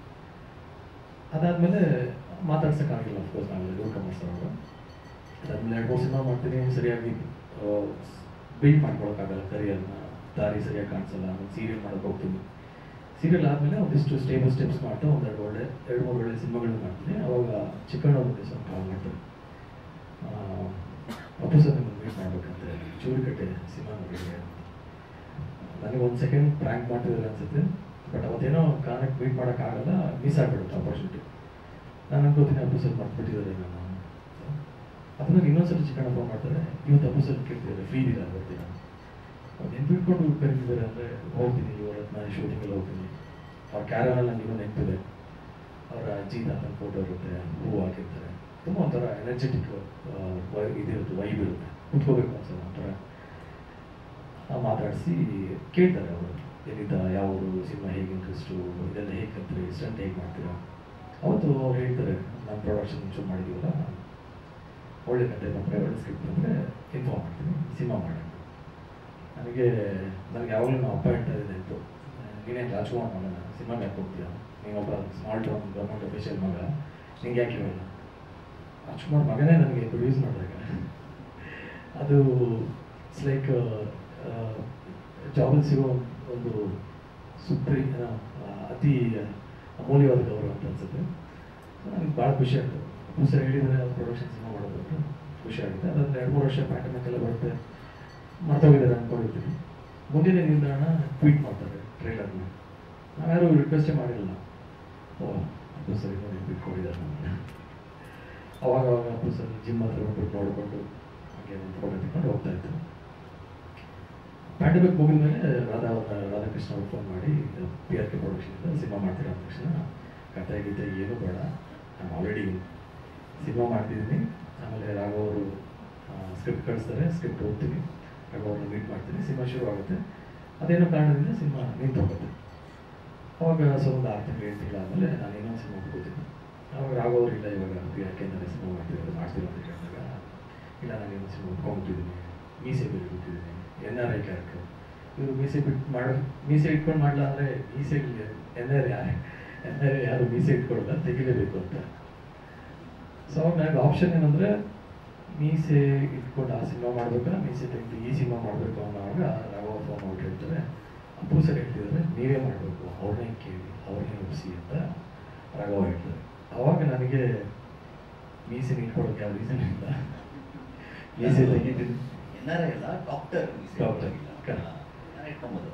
ಅದಾದಮೇಲೆ ಮಾತಾಡ್ಸೋಕ್ಕಾಗಿಲ್ಲ ಅಫ್ಕೋರ್ಸ್ ನಾವು ನ್ಯೂ ಕಮರ್ಸ್ ಅವರು ಅದಾದಮೇಲೆ ಎರಡು ಮೂರು ಸಿನಿಮಾ ಮಾಡ್ತೀನಿ ಸರಿಯಾಗಿ ಬಿಲ್ಡ್ ಮಾಡ್ಕೊಳಕ್ಕಾಗಲ್ಲ ಕರಿಯರ್ನ ದಾರಿ ಸರಿಯಾಗಿ ಕಾಣಿಸಲ್ಲ ಒಂದು ಸೀರಿಯಲ್ ಮಾಡೋಕೆ ಹೋಗ್ತೀನಿ ಸೀರಿಯಲ್ ಆದಮೇಲೆ ಒಂದಿಷ್ಟು ಸ್ಟೇಬಲ್ ಸ್ಟೆಪ್ಸ್ ಮಾಡ್ತಾ ಒಂದೆರಡು ಒಳ್ಳೆ ಎರಡು ಮೂರು ಒಳ್ಳೆ ಸಿನಿಮಾಗಳನ್ನ ಮಾಡ್ತೀನಿ ಅವಾಗ ಚಿಕ್ಕಣ್ಣ ಒಂದು ಸ್ವಲ್ಪ ಕಾಲ್ ಮಾಡ್ತಾರೆ ಆ, ಅಪ್ಪು ಸರ್ ನಿಮ್ಮನ್ನು ಮೀಟ್ ಮಾಡ್ಬೇಕಂತೆ ಚೂರುಕಟ್ಟೆ ಸಿನಿಮಾ ನೋಡಿದ್ರೆ ಅಂತ ನನಗೆ ಒಂದು ಸೆಕೆಂಡ್ ಪ್ರ್ಯಾಂಕ್ ಮಾಡ್ತಿದ್ದಾರೆ ಅನ್ಸುತ್ತೆ ಬಟ್ ಅವತ್ತೇನೋ ಕಾರಣಕ್ಕೆ ಮೀಟ್ ಮಾಡೋಕ್ಕಾಗಲ್ಲ ಮಿಸ್ ಆಗಿಬಿಡುತ್ತೆ ಆಪರ್ಚುನಿಟಿ ನಾನು ಅನ್ಕೋತೀನಿ ಅಪ್ಪು ಸರ್ ಮರ್ತ್ಬಿಟ್ಟಿದ್ದಾರೆ ನಾನು ಅದನ್ನ ಇನ್ನೊಂದ್ಸಲ ಚಿಕನ್ ಫೋನ್ ಮಾಡ್ತಾರೆ ಇವತ್ತು ಅಪ್ಪು ಸರ್ ಕೇಳ್ತಿದ್ದಾರೆ ಫ್ರೀ ಇದ್ದೀರಾ ಬರ್ತೀರಾ ಅವ್ರು ಬಿಟ್ಕೊಂಡು ಕರೀತಿದ್ದಾರೆ ಅಂದರೆ ಹೋಗ್ತೀನಿ ಇವತ್ತು ನಾನು ಶೂಟಿಂಗಲ್ಲಿ ಹೋಗ್ತೀನಿ ಅವ್ರ ಕ್ಯಾರನಲ್ಲಿ ನನಗೆ ಇನ್ನೂ ನೆನಪಿದೆ ಅವರ ಅಜ್ಜಿ ತಾತನ ಫೋಟೋ ಇರುತ್ತೆ ಹೂವು ಹಾಕಿರ್ತಾರೆ ತುಂಬ ಒಂಥರ ಎನರ್ಜೆಟಿಕ್ ಇದಿರುತ್ತೆ ವೈಬ್ ಇರುತ್ತೆ ಕುತ್ಕೋಬೇಕು ಅನ್ಸಲ್ಲ ಒಂಥರ ಆ, ಮಾತಾಡಿಸಿ ಕೇಳ್ತಾರೆ ಅವರು ಎಲ್ಲಿದ್ದ ಯಾವ ಊರು ಸಿನಿಮಾ ಹೇಗೆ ಇಂಟ್ರೆಸ್ಟು ಇದೆಲ್ಲ ಹೇಗೆ ಕಲ್ತ್ರಿ ಸ್ಟಂಟ್ ಹೇಗೆ ಮಾಡ್ತೀರಾ ಅವತ್ತು ಅವ್ರು ಹೇಳ್ತಾರೆ ನಮ್ಮ ಪ್ರೊಡಕ್ಷನ್ ಶುರು ಮಾಡಿದ್ದೀವಲ್ಲ ಒಳ್ಳೆ ಕತೆ ಬಂದರೆ ಒಳ್ಳೆ ಸ್ಕ್ರಿಪ್ಟ್ ಬಂದರೆ ಇನ್ಫಾರ್ಮ್ ಮಾಡ್ತೀನಿ ಸಿನಿಮಾ ಮಾಡೋಣ ನನಗೆ ನನಗೆ ಯಾವಾಗಲೂ ನಾವು ಅಪ್ಪ ಹೇಳ್ತಾ ಇದೆ ನೆನಪು ನೀನೇನು ರಾಜ್ಕುಮಾರ್ ಮಗನ ಸಿನಿಮಾಗೆ ಯಾಕೆ ಹೋಗ್ತೀಯ ನೀನೊಬ್ಬ ಸ್ಮಾಲ್ ಟೌನ್ ಗೌರ್ಮೆಂಟ್ ಅಫಿಷಿಯಲ್ ಮಗ ನಿಂಗೆ ಯಾಕೆ ಇವೆಲ್ಲ ರಾಜ್ಕುಮಾರ್ ಮಗನೇ ನನಗೆ ಪ್ರೊಡ್ಯೂಸ್ ಮಾಡಿದಾಗ ಅದು ಇಟ್ಸ್ ಲೈಕ್ ಜಾಬಲ್ಲಿ ಸಿಗೋ ಒಂದು ಸುಪ್ರೀ ಅತಿ ಅಮೂಲ್ಯವಾದ ಗೌರವ ಅಂತ ಅನ್ಸುತ್ತೆ ನನಗೆ ಭಾಳ ಖುಷಿ ಆಗ್ತದೆ ಪುಸ್ತಕ ಹೇಳಿದರೆ ಅದು ಪ್ರೊಡಕ್ಷನ್ ಸಿನಿಮಾ ಮಾಡೋದು ಅಂತ ಖುಷಿ ಆಗುತ್ತೆ ಅದಾದ್ರೆ ಎರಡು ಮೂರು ವರ್ಷ ಪ್ಯಾಂಡಮಿಕ್ ಎಲ್ಲ ಬರುತ್ತೆ ಮರ್ತೋಗಿದ್ದಾರೆ ಅಂದ್ಕೊಂಡಿರ್ತೀನಿ ಮುಂದಿನ ನಿಲ್ದಾಣ ಟ್ವೀಟ್ ಮಾಡ್ತಾರೆ ಟ್ರೈಲರ್ನ ನಾವ್ಯಾರು ರಿಕ್ವೆಸ್ಟೇ ಮಾಡಿರಲಿಲ್ಲ ಓ ಅಪ್ಪು ಸರ್ ಇನ್ನೂ ನೆನ್ಪಿಟ್ಕೊಂಡಿದ್ದಾರೆ ನಮ್ಮನ್ನ ಅವಾಗ ಅವಾಗ ಅಪ್ಪು ಸರ್ ಜಿಮ್ ಹತ್ರ ಹೋಗ್ಬಿಟ್ಟು ನೋಡಿಕೊಂಡು ಹಾಗೆ ಒಂದು ಫೋಟೋ ತೆಕ್ಕೊಂಡು ಹೋಗ್ತಾ ಇತ್ತು ಪ್ಯಾಂಡಮಿಕ್ ಮುಗಿದ ಮೇಲೆ ರಾಧಾ ಅವ್ರ ರಾಧಾಕೃಷ್ಣ ಅವ್ರು ಫೋನ್ ಮಾಡಿ ಪಿ ಆರ್ ಕೆ ಪ್ರೊಡಕ್ಷನಿಂದ ಸಿನಿಮಾ ಮಾಡ್ತೀರಾ ಅಂದ ತಕ್ಷಣ ಕತೆ ಗೀತೆ ಏನೂ ಬೇಡ ನಾನು ಆಲ್ರೆಡಿ ಸಿನಿಮಾ ಮಾಡ್ತಿದ್ದೀನಿ ಆಮೇಲೆ ರಾಘವ್ ಅವರು ಸ್ಕ್ರಿಪ್ಟ್ ಕಳಿಸ್ತಾರೆ ಸ್ಕ್ರಿಪ್ಟ್ ಓದ್ತೀನಿ ರಾಘವ್ ಅವ್ರನ್ನ ಮೀಟ್ ಮಾಡ್ತೀನಿ ಸಿನಿಮಾ ಶುರು ಆಗುತ್ತೆ ಅದೇನೋ ಕಾರಣದಿಂದ ಸಿನಿಮಾ ನಿಂತು ಹೋಗುತ್ತೆ ಅವಾಗ ಸ್ವಲ್ಪ ಒಂದು ಆರು ತಿಂಗಳು ಏಳು ತಿಂಗಳಾದಮೇಲೆ ನಾನು ಇನ್ನೊಂದು ಸಿನಿಮಾ ಹೋಗ್ತೀನಿ ಅವಾಗ ರಾಘವ್ ಅವ್ರು ಇಲ್ಲ ಇವಾಗ ಪಿ ಆರ್ ಕೆ ಸಿನಿಮಾ ಮಾಡ್ತಿರೋದು ಮಾಡ್ತೀರೋ ಅಂತ ಕೇಳಿದಾಗ ಇಲ್ಲ ನಾನು ಇನ್ನೊಂದು ಸಿನಿಮಾ ಒಪ್ಕೊಂಡ್ಬಿಟ್ಟಿದ್ದೀನಿ ಮೀಸೆ ಬಿಟ್ಬಿಟ್ಟಿದ್ದೀನಿ ಎನ್ ಆರ್ ಐ ಕ್ಯಾರೆಕ್ಟರ್ ಇವರು ಮೀಸೆ ಬಿಟ್ಟು ಮಾಡೋ ಮೀಸೆ ಇಟ್ಕೊಂಡು ಮಾಡಲ್ಲ ಅಂದರೆ ಮೀಸೆ ಎನ್ ಆರ್ ಯಾರು ಎನ್ ಆರ್ ಯಾರು ಮೀಸೆ ಇಟ್ಕೊಡಲ್ಲ ತೆಗಿಲೇಬೇಕು ಅಂತ ಸೊ ಅವಾಗ ನನಗೆ ಆಪ್ಷನ್ ಏನಂದರೆ ಮೀಸೆ ಇಟ್ಕೊಂಡು ಆ ಸಿನಿಮಾ ಮಾಡಬೇಕಾ ಮೀಸೆ ತೆಗೆದು ಈ ಸಿನಿಮಾ ಮಾಡಬೇಕು ಅನ್ನೋವಾಗ ರಾಘವ ಫೋನ್ ಅವ್ರು ಹೇಳ್ತಾರೆ ಅಪ್ಪು ಸರ್ ಹೇಳ್ತಿದ್ದಾರೆ ನೀವೇ ಮಾಡಬೇಕು ಅವ್ರನ್ನೇ ಕೇಳಿ ಅವ್ರನ್ನೇ ಒಪ್ಪಿಸಿ ಅಂತ ರಾಘವ ಹೇಳ್ತಾರೆ ಅವಾಗ ನನಗೆ ಮೀಸೆ ಇಟ್ಕೊಡೋಕೆ ಯಾವ ರೀಸನ್ ಇಲ್ಲ ಮೀಸೆ ತೆಗಿತೀನಿ ಎನ್ ಆರ್ ಐ ಅಲ್ಲ ಡಾಕ್ಟರ್ Doctor. ನಾನು ಇಟ್ಕೊಂಬೋದು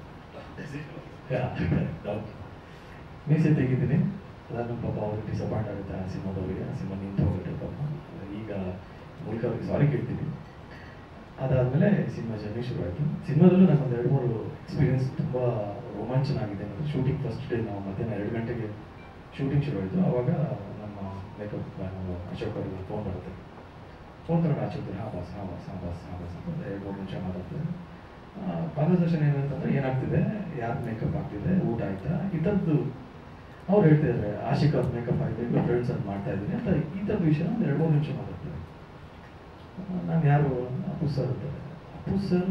ಡಾಕ್ಟರ್ ಮೀಸೆ ತೆಗಿತೀನಿ ಅದಾದ ಪಾಪ ಅವ್ರಿಗೆ ಡಿಸಪಾಯಿಂಟ್ ಆಗುತ್ತೆ ಆ ಸಿನಿಮಾದವರಿಗೆ ಆ ಸಿನಿಮಾ ನಿಂತು ಹೋಗುತ್ತೆ ಪಾಪ ಈಗ ಮೂಲಕ ಅವ್ರಿಗೆ ಸಾರಿ ಕೇಳ್ತೀನಿ ಅದಾದಮೇಲೆ ಸಿನಿಮಾ ಜರ್ನಿ ಶುರು ಆಯಿತು ಸಿನಿಮಾದಲ್ಲೂ ನಂಗೆ ಒಂದು ಎರಡು ಮೂರು ಎಕ್ಸ್ಪೀರಿಯನ್ಸ್ ತುಂಬ ರೋಮಾಂಚನ ಆಗಿದೆ ಶೂಟಿಂಗ್ ಫಸ್ಟ್ ಡೇ ನಾವು ಮಧ್ಯಾಹ್ನ ಎರಡು ಗಂಟೆಗೆ ಶೂಟಿಂಗ್ ಶುರು ಆಯಿತು ಆವಾಗ ನಮ್ಮ ಮೇಕಪ್ ನಾವು ಅಶೋಕ್ ಅವರಿಗೆ ಫೋನ್ ಬರುತ್ತೆ ಫೋನ್ ತಗೊಂಡು ಹಚ್ಚೋದು ಹಾಂ ಬಾಸ್ ಹಾಂ ಬಾಸ್ ಹಾಂ ಬಾಸ್ ಹಾಂ ಬಾಸ್ ಅಂತ ಎರಡು ಮೂರು ನಿಮಿಷ ಮಾತಾಡ್ತಾರೆ ಕಾನ್ವರ್ಸೇಷನ್ ಏನಂತಂದ್ರೆ ಏನಾಗ್ತಿದೆ ಯಾರು ಮೇಕಪ್ ಆಗ್ತಿದೆ ಊಟ ಆಯ್ತಾ ಈ ಥರದ್ದು ಅವ್ರು ಹೇಳ್ತಿದ್ದಾರೆ ಆಶಿಕ್ ಅವ್ರ ಮೇಕಪ್ ಆಗಿದೆ ಈಗ ಫ್ರೆಂಡ್ಸ್ ಅಂತ ಮಾಡ್ತಾ ಇದ್ದೀನಿ ಅಂತ ಈ ಥರದ ವಿಷಯ ಒಂದು ಎರಡು ಮೂರು ನಿಮಿಷ ಮಾತಾಡ್ತಾರೆ ನಾನು ಯಾರು ಅಪ್ಪು ಸರ್ ಅಂತಾರೆ ಅಪ್ಪು ಸರ್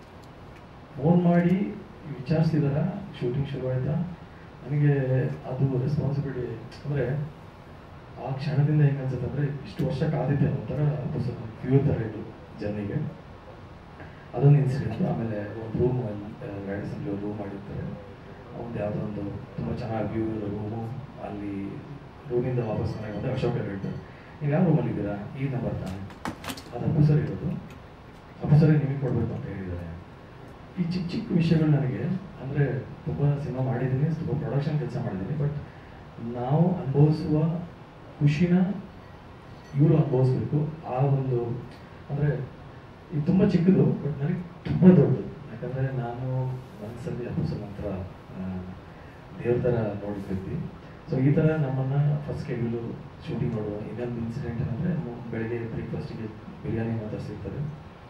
ಫೋನ್ ಮಾಡಿ ವಿಚಾರಿಸಿದಾರ ಶೂಟಿಂಗ್ ಶುರು ಆಯ್ತಾ ನನಗೆ ಅದು ರೆಸ್ಪಾನ್ಸಿಬಿಲಿಟಿ ಅಂದರೆ ಆ ಕ್ಷಣದಿಂದ ಹೆಂಗೆ ಅನ್ಸುತ್ತೆ ಅಂದರೆ ಇಷ್ಟು ವರ್ಷ ಕಾದಿದ್ದೆ ಒಂಥರ ಅಪ್ಪು ಸರ್ ಫ್ಯೂರ್ ಥರ ಇದು ಜರ್ನಿಗೆ ಅದೊಂದು ಇನ್ಸಿಡೆಂಟ್ ಆಮೇಲೆ ಒಂದು ರೂಮ್ ರ್ಯಾಡಿಸನ್ಲಿ ಒಂದು ರೂಮ್ ಮಾಡಿರ್ತಾರೆ ಒಂದು ಯಾವುದೋ ಒಂದು ತುಂಬ ಚೆನ್ನಾಗಿ ವ್ಯೂ ಇರೋ ರೂಮು ಅಲ್ಲಿ ರೂಮಿಂದ ವಾಪಸ್ ಮನೆಗೆ ಬಂದು ಅಶೋಕ ಹೇಳ್ತಾರೆ ನೀವು ಯಾವ ರೂಮಲ್ಲಿ ಇದ್ದೀರಾ ಈ ನಂಬರ್ ತಾನೆ ಅದು ಅಪ್ಪು ಸರ್ ಇರೋದು ಅಪ್ಪು ಸರ್ ನಿಮಗೆ ಕೊಡಬೇಕು ಅಂತ ಹೇಳಿದ್ದಾರೆ ಈ ಚಿಕ್ಕ ಚಿಕ್ಕ ವಿಷಯಗಳು ನನಗೆ ಅಂದರೆ ತುಂಬ ಸಿನಿಮಾ ಮಾಡಿದ್ದೀನಿ ತುಂಬ ಪ್ರೊಡಕ್ಷನ್ ಕೆಲಸ ಮಾಡಿದ್ದೀನಿ ಬಟ್ ನಾವು ಅನುಭವಿಸುವ ಖುಷಿನ ಇವರು ಅನುಭವಿಸ್ಬೇಕು ಆ ಒಂದು ಅಂದರೆ ಇದು ತುಂಬ ಚಿಕ್ಕದು ಬಟ್ ನನಗೆ ತುಂಬ ದೊಡ್ಡದು ಯಾಕಂದರೆ ನಾನು ಮನಸ್ಸಲ್ಲಿ ಅಪ್ಪಸಲ್ ನಂತರ ದೇವ್ರ ಥರ ನೋಡಿದ ವ್ಯಕ್ತಿ ಸೊ ಈ ಥರ ನಮ್ಮನ್ನು ಫಸ್ಟ್ ಕೆಗಳು ಶೂಟಿಂಗ್ ನೋಡುವ ಇನ್ನೊಂದು ಇನ್ಸಿಡೆಂಟ್ ಏನಂದರೆ ಬೆಳಗ್ಗೆ ಬ್ರೇಕ್ಫಾಸ್ಟಿಗೆ ಬಿರಿಯಾನಿ ಮಾತಾಡ್ಸಿರ್ತಾರೆ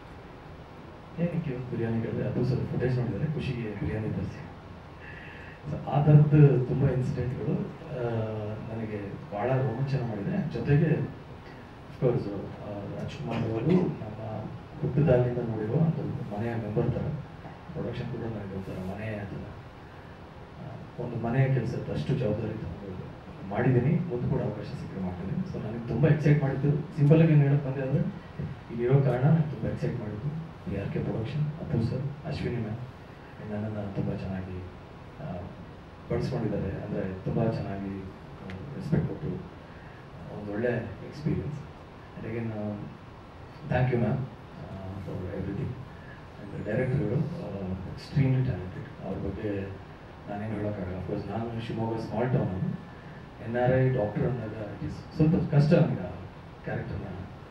ಏನಕ್ಕೆ ಇವತ್ತು ಬಿರಿಯಾನಿ ಕೇಳಿದ್ರೆ ಅದು ಸ್ವಲ್ಪ ಫುಟೇಜ್ ನೋಡಿದರೆ ಖುಷಿಗೆ ಬಿರಿಯಾನಿ ತರಿಸಿ ಸೊ ಆ ಥರದ್ದು ತುಂಬ ಇನ್ಸಿಡೆಂಟ್ಗಳು ನನಗೆ ಭಾಳ ರೋಮಾಂಚನ ಮಾಡಿದೆ ಜೊತೆಗೆ ಅಫ್ಕೋರ್ಸ್ ರಾಜ್ಕುಮಾರ್ ಅವರು ನಮ್ಮ ಹುಟ್ಟದಾಗಿಂದ ನೋಡಿರುವ ಒಂದು ಮನೆಯ ಮೆಂಬರ್ ಥರ ಪ್ರೊಡಕ್ಷನ್ ಕೂಡ ನನಗೆ ಒಂಥರ ಮನೆ ಥರ ಆ, ಒಂದು ಮನೆಯ ಕೆಲಸ ಅಷ್ಟು ಜವಾಬ್ದಾರಿ ತಗೊಂಡು ಮಾಡಿದ್ದೀನಿ ಮುಂದೆ ಕೂಡ ಅವಕಾಶ ಸಿಕ್ಕರೆ ಮಾಡ್ತೀನಿ ಸೊ ನನಗೆ ತುಂಬ ಎಕ್ಸೈಟ್ ಮಾಡಿದ್ದು ಸಿಂಪಲ್ ಆಗಿ ಏನು ಹೇಳಕ್ ಬಂದೆ ಅಂದರೆ ಇಲ್ಲಿರೋ ಕಾರಣ ನನಗೆ ತುಂಬ ಎಕ್ಸೈಟ್ ಮಾಡಿದ್ದು ಈ R K production Appu sir Ashwini ma'am ನನ್ನನ್ನು ತುಂಬ ಚೆನ್ನಾಗಿ ಆ, ಬಳಸ್ಕೊಂಡಿದ್ದಾರೆ ಅಂದರೆ ತುಂಬ ಚೆನ್ನಾಗಿ ರೆಸ್ಪೆಕ್ಟ್ ಕೊಟ್ಟು ಒಂದು ಒಳ್ಳೆ experience and again thank you ma'am for everything and ಡೈರೆಕ್ಟರ್ಗಳು ಎಕ್ಸ್ಟ್ರೀಮ್ಲಿ ಟ್ಯಾಲೆಂಟೆಡ್ ಅವ್ರ ಬಗ್ಗೆ ನಾನೇನು ಹೇಳೋಕ್ಕಾಗಲ್ಲ ಅಫ್ಕೋರ್ಸ್ ನಾನು Shivamogga small town N R I doctor ಅಂದಾಗ ಇಟ್ ಇಸ್ ಸ್ವಲ್ಪ ಕಷ್ಟ ನನಗೆ ಆ ಕ್ಯಾರೆಕ್ಟರ್ನ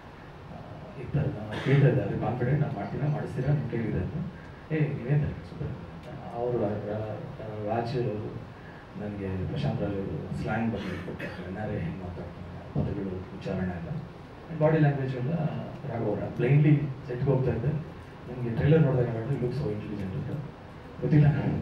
ಈ ಥರ ನಾನು ಕೇಳ್ತಾ ಇದ್ದಾರೆ ಕಾನ್ಫಿಡೆಂಟ್ ನಾನು ಮಾಡ್ತೀರಾ ಮಾಡಿಸ್ತೀರಾ ನಿಮ್ಮ ಕೇಳಿದೆ ಅಂತ ಏ ನೀವೇನು ಸೂಪರ್ ಅವರು ರಾಜ್ ಅವರು ನನಗೆ ಪ್ರಶಾಂತ್ ರಾಜ್ ಅವರು ಸ್ಲ್ಯಾಂಗ್ ಬಗ್ಗೆ ಕೊಟ್ಟಿದ್ದಾರೆ ಎನ್ ಆರ್ ಐ ಹೆಂಗೆ ಮಾತಾಡ್ತಾರೆ ಪದಗಳು ಉಚ್ಚಾರಣೆ ಎಲ್ಲ ಬಾಡಿ ಲ್ಯಾಂಗ್ವೇಜ್ ಎಲ್ಲ ರಾಘವರ ಪ್ಲೈನ್ಲಿ ಸೆಟ್ಗೆ ಹೋಗ್ತಾ ಇದ್ದೆ ನನಗೆ ಟ್ರೈಲರ್ ನೋಡಿದಾಗ ಮಾಡಿದ್ರೆ ಲುಕ್ ಸೊ ಇಂಟೆಲಿಜೆಂಟ್ ಅಂತ ಗೊತ್ತಿಲ್ಲ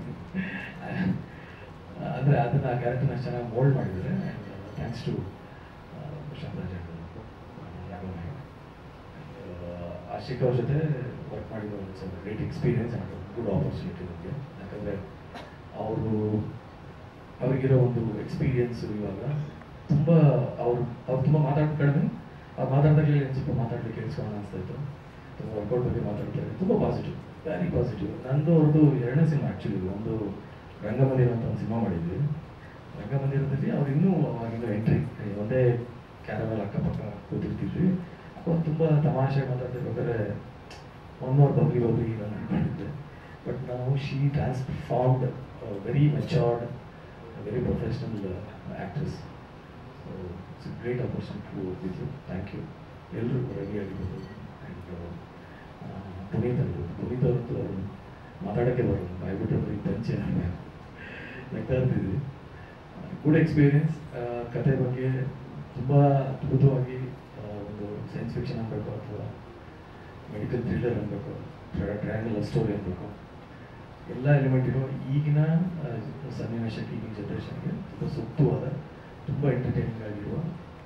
ಅಂದರೆ ಅದನ್ನು ಆ ಕ್ಯಾರೆಕ್ಟರ್ನ ಚೆನ್ನಾಗಿ ಮೋಲ್ಡ್ ಮಾಡಿದ್ದಾರೆ ಥ್ಯಾಂಕ್ಸ್ ಟು ಪ್ರಶಾಂತ್ ರಾಜ್ ಅವರು ರಾಘವ ನಾಯಕ್ ಆಶಿಕ್ ಅವ್ರ ಜೊತೆ ವರ್ಕ್ ಮಾಡಿರೋ it's great experience and good opportunity ನನಗೆ ಯಾಕಂದರೆ ಅವರು ಅವರಿಗಿರೋ ಒಂದು ಎಕ್ಸ್ಪೀರಿಯನ್ಸ್ ಇವಾಗ ತುಂಬ ಅವ್ರು ಅವ್ರು ತುಂಬ ಮಾತಾಡೋದು ಕಡಿಮೆ ಅವ್ರು ಮಾತಾಡಿದಾಗಲೇ ಒಂದು ಸ್ವಲ್ಪ ಮಾತಾಡಲಿಕ್ಕೆ ಕೇಳಿಸ್ಕೊಳ್ಳೋಣ ಅನಿಸ್ತಾ ಇತ್ತು ತುಂಬ ವರ್ಕೌಟ್ ಬಗ್ಗೆ ಮಾತಾಡ್ತಾರೆ ತುಂಬ ಪಾಸಿಟಿವ್ ವೆರಿ ಪಾಸಿಟಿವ್ ನಂದು ಅವ್ರದ್ದು ಎರಡನೇ ಸಿನಿಮಾ ಆ್ಯಕ್ಚುಲಿ ಒಂದು ರಂಗಮಂದಿರ ಅಂತ ಒಂದು ಸಿನಿಮಾ ಮಾಡಿದ್ವಿ ರಂಗಮಂದಿರದಲ್ಲಿ ಅವ್ರು ಇನ್ನೂ ಅವಾಗಿನ್ನೂ ಎಂಟ್ರಿ ಒಂದೇ ಕ್ಯಾರವಲ್ ಅಕ್ಕಪಕ್ಕ ಕೂತಿರ್ತಿದ್ವಿ ಅವ್ರು ತುಂಬ ತಮಾಷೆ ಮಾತಾಡ್ತಿರ್ಬೇಕಾದ್ರೆ ಒನ್ ಮೋರ್ ಬಬ್ಲಿ ಬಬ್ಲಿ ನಾನು ಮಾಡಿದ್ದೆ ಬಟ್ ನಾವು she transformed very matured very professional actress so it's great opportunity to work with you thank you ಎಲ್ಲರೂ ರವಿ ಆಗಿರ್ಬೋದು ಆ್ಯಂಡ್ ಪುನೀತ್ ಆಗಿರ್ಬೋದು ಪುನೀತ್ ಅವ್ರದ್ದು ಅವರು ಮಾತಾಡೋಕ್ಕೆ ಬರೋದು ಬಾಯ್ಬಿಟ್ಟು ಬರೀ ಪಂಚೆ ನಗ್ತಾ ಇರ್ತಿದ್ವಿ ಗುಡ್ ಎಕ್ಸ್ಪೀರಿಯನ್ಸ್ ಕತೆ ಬಗ್ಗೆ ತುಂಬ ಅದ್ಭುತವಾಗಿ ಆ, ಒಂದು ಸೈನ್ಸ್ ಫಿಕ್ಷನ್ ಅನ್ಬೇಕು ಅಥವಾ ಮೆಡಿಕಲ್ ಥ್ರಿಲ್ಲರ್ ಅನ್ಬೇಕು ಟ್ರಯಾಂಗಲ್ ಲವ್ ಸ್ಟೋರಿ ಅನ್ಬೇಕು ಎಲ್ಲ ಎಲಿಮೆಂಟ್ ಇರೋ ಈಗಿನ ಆ, ಸನ್ನಿವೇಶಕ್ಕೆ ಈಗಿನ ಜನ್ರೇಷನ್ಗೆ ತುಂಬ ಸೂಕ್ತವಾದ ತುಂಬ ಎಂಟರ್ಟೈನಿಂಗ್ ಆಗಿರುವ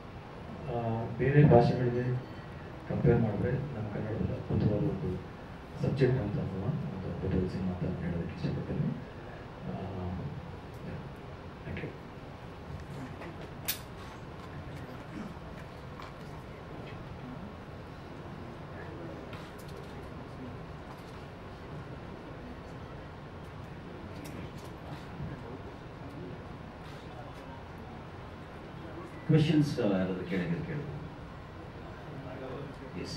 ಆ, ಬೇರೆ ಭಾಷೆಗಳಿಗೆ ಕಂಪೇರ್ ಮಾಡಿದ್ರೆ ನಮ್ಮ ಕನ್ನಡದಲ್ಲಿ ಅದ್ಭುತವಾದ ಒಂದು ಸಬ್ಜೆಕ್ಟ್ ಅಂತ ಅಲ್ವಾ ಒಂದು ಅದ್ಭುತವಾದ ಸಿನಿಮಾ ಅಂತ ಹೇಳೋದಕ್ಕೆ ಇಷ್ಟಪಡ್ತೀನಿ ಥ್ಯಾಂಕ್ ಯು ಕ್ವೆಶನ್ಸ್ ಯಾರಾದ್ರು ಕೇಳಿದ್ರೆ ಕೇಳ್ಬೋದು ಎಸ್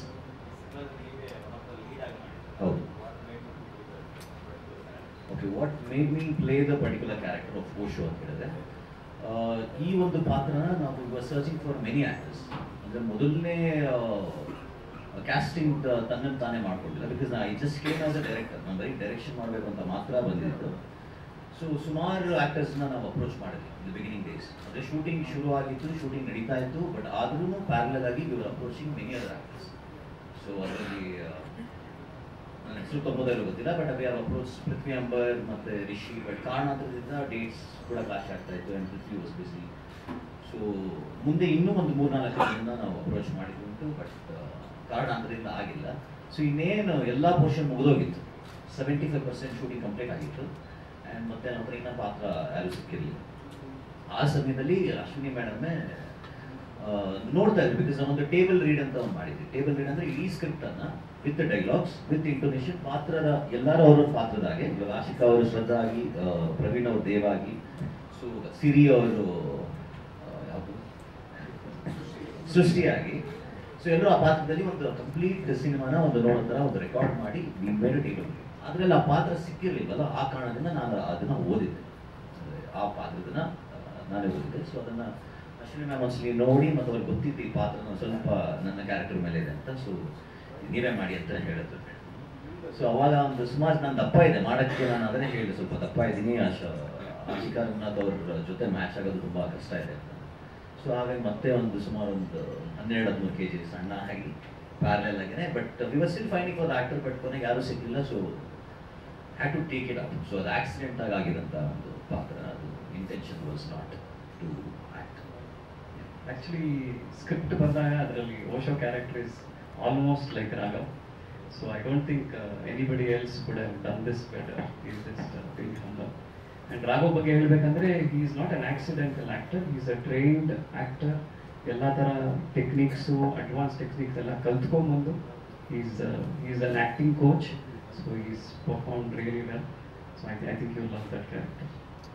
ಹೌದು okay what made me play the particular character of Osho ಅಂತ ಹೇಳಿದ್ರೆ ಆ, ಈ ಒಂದು ಪಾತ್ರನ ನಾವು ಇವಾಗ ಸರ್ಚಿಂಗ್ ಫಾರ್ ಮೆನಿ ಆಕ್ಟರ್ಸ್ ಅಂದರೆ ಮೊದಲನೇ ಕ್ಯಾಸ್ಟಿಂಗ್ ತನ್ನನ್ನು ತಾನೇ ಮಾಡ್ಕೊಂಡಿಲ್ಲ ಬಿಕಾಸ್ ನಾ I just came as a director ನಾನು ಬರೀ ಡೈರೆಕ್ಷನ್ ಮಾಡಬೇಕು ಅಂತ ಮಾತ್ರ ಬಂದಿದ್ದು ಸೊ ಸುಮಾರು ಆ್ಯಕ್ಟರ್ಸ್ನ ನಾವು ಅಪ್ರೋಚ್ ಮಾಡಿದ್ವಿ ಇನ್ ಬಿಗಿನಿಂಗ್ ಡೇಸ್ ಅಂದರೆ ಶೂಟಿಂಗ್ ಶುರು ಆಗಿತ್ತು ಶೂಟಿಂಗ್ ನಡೀತಾ ಇತ್ತು ಬಟ್ ಆದ್ರೂ ಪ್ಯಾರಲಲ್ ಆಗಿ ಇವರು approaching many other actors so ಅದರಲ್ಲಿ ನನ್ನ ಹೆಸರು ತೊಂಬೋದಿಲ್ಲ ಗೊತ್ತಿಲ್ಲ but we are approach Prithvi Ambar ಮತ್ತು ರಿಷಿ ಬಟ್ ಕಾರಣಾಂತರದಿಂದ ಡೇಟ್ಸ್ ಕೂಡ ಕ್ಲಾಶ್ ಆಗ್ತಾ ಇತ್ತು and Prithvi was busy so ಮುಂದೆ ಇನ್ನೂ ಒಂದು ಮೂರ್ನಾಲ್ಕು ಜನನ ನಾವು ಅಪ್ರೋಚ್ ಮಾಡಿದ್ದುಂಟು ಬಟ್ ಕಾರಣಾಂತರದಿಂದ ಆಗಿಲ್ಲ ಸೊ ಇನ್ನೇನು ಎಲ್ಲ ಪೋರ್ಷನ್ ಮುಗಿದೋಗಿತ್ತು seventy five percent shooting complete ಆಗಿತ್ತು ಆ್ಯಂಡ್ ಮತ್ತೆ ನಮ್ಮ ಹತ್ರ ಇನ್ನೂ ಪಾತ್ರ ಯಾರೂ ಸಿಕ್ಕಿರಲಿಲ್ಲ ಆ ಸಮಯದಲ್ಲಿ ಅಶ್ವಿನಿ ಮೇಡಮ್ನೇ ನೋಡ್ತಾ ಇದ್ವಿ ಬಿಕಾಸ್ ನಾವೊಂದು ಟೇಬಲ್ ರೀಡ್ ಅಂತ ಒಂದು ಮಾಡಿದ್ವಿ ಟೇಬಲ್ ರೀಡ್ ಅಂದ್ರೆ ಇಡೀ ಸ್ಕ್ರಿಪ್ಟ್ ಅನ್ನ ವಿತ್ ಡೈಲಾಗ್ಸ್ ವಿತ್ ಇಂಟೋನೇಷನ್ ಪಾತ್ರದ ಎಲ್ಲರೂ ಅವರ ಪಾತ್ರದ ಹಾಗೆ ಇವಾಗ ಆಶಿಕಾ ಅವರು ಶ್ರದ್ಧಾ ಆಗಿ ಆ, ಪ್ರವೀಣ್ ಅವರು ದೇವಾಗಿ ಸೊ ಸಿರಿ ಅವರು ಯಾವುದು ಸೃಷ್ಟಿಯಾಗಿ ಸೊ ಎಲ್ಲರೂ ಆ ಪಾತ್ರದಲ್ಲಿ ಒಂದು ಕಂಪ್ಲೀಟ್ ಸಿನಿಮಾನ ಒಂದು ನೋಡೋ ಥರ ಒಂದು ರೆಕಾರ್ಡ್ ಮಾಡಿ ನಿಮ್ಮ ಮೇಲೆ ಟೇಬಲ್ ಅದ್ರಲ್ಲಿ ಆ ಪಾತ್ರ ಸಿಕ್ಕಿರ್ಲಿಲ್ವಲ್ಲ ಆ ಕಾರಣದಿಂದ ನಾನು ಅದನ್ನ ಓದಿದ್ದೆ ಅಂದ್ರೆ ಆ ಪಾತ್ರದನ್ನ ಆ, ನಾನೇ ಓದಿದ್ದೆ ಸೊ ಅದನ್ನ ಅಶ್ವಿನಿ ಮ್ಯಾಮ್ ಒಂದ್ಸಲಿ ನೋಡಿ ಮತ್ತು ಅವ್ರಿಗೆ ಗೊತ್ತಿತ್ತು ಈ ಪಾತ್ರ ಸ್ವಲ್ಪ ನನ್ನ ಕ್ಯಾರೆಕ್ಟರ್ ಮೇಲೆ ಇದೆ ಅಂತ ಸೊ ನೀವೇ ಮಾಡಿ ಅಂತ ಹೇಳಿದ್ರು ಸೊ ಅವಾಗ ಒಂದು ಸುಮಾರು ನಾನು ದಪ್ಪ ಇದೆ ಮಾಡೋಕ್ಕೆ ನಾನು ಅದನ್ನೇ ಹೇಳಿದೆ ಸ್ವಲ್ಪ ದಪ್ಪ ಇದ್ದೀನಿ ಆಶ ಆಶಿಕಾ ರಂಗನಾಥ್ ಅವ್ರ ಜೊತೆ ಮ್ಯಾಚ್ ಆಗೋದು ತುಂಬ ಕಷ್ಟ ಇದೆ ಅಂತ ಸೊ ಹಾಗಾಗಿ ಮತ್ತೆ ಒಂದು ಸುಮಾರು ಒಂದು ಹನ್ನೆರಡು ಹದಿಮೂರು ಕೆ ಜಿ ಸಣ್ಣ ಆಗಿ ಪ್ಯಾರಲ್ ಆಗಿನೇ but we were still finding for actor but ಕೊನೆಗೆ ಯಾರೂ ಸಿಕ್ಕಿಲ್ಲ so had to take it up so ಅದು ಆಕ್ಸಿಡೆಂಟ್ ಆಗಿ ಆಗಿದಂಥ ಒಂದು ಪಾತ್ರ ಅದು intention was not to act actually script ಬಂದಾಗ ಅದರಲ್ಲಿ Osho character is almost like Raghav so I don't think anybody else could have done this better is just very humble and Raghav ಬಗ್ಗೆ ಹೇಳಬೇಕಂದ್ರೆ he is not an accidental actor is a trained actor ಎಲ್ಲ ಥರ techniques advance techniques ಎಲ್ಲ ಕಲ್ತ್ಕೊಂಬಂದು is is an acting coach so is perform really well so I I think you love that character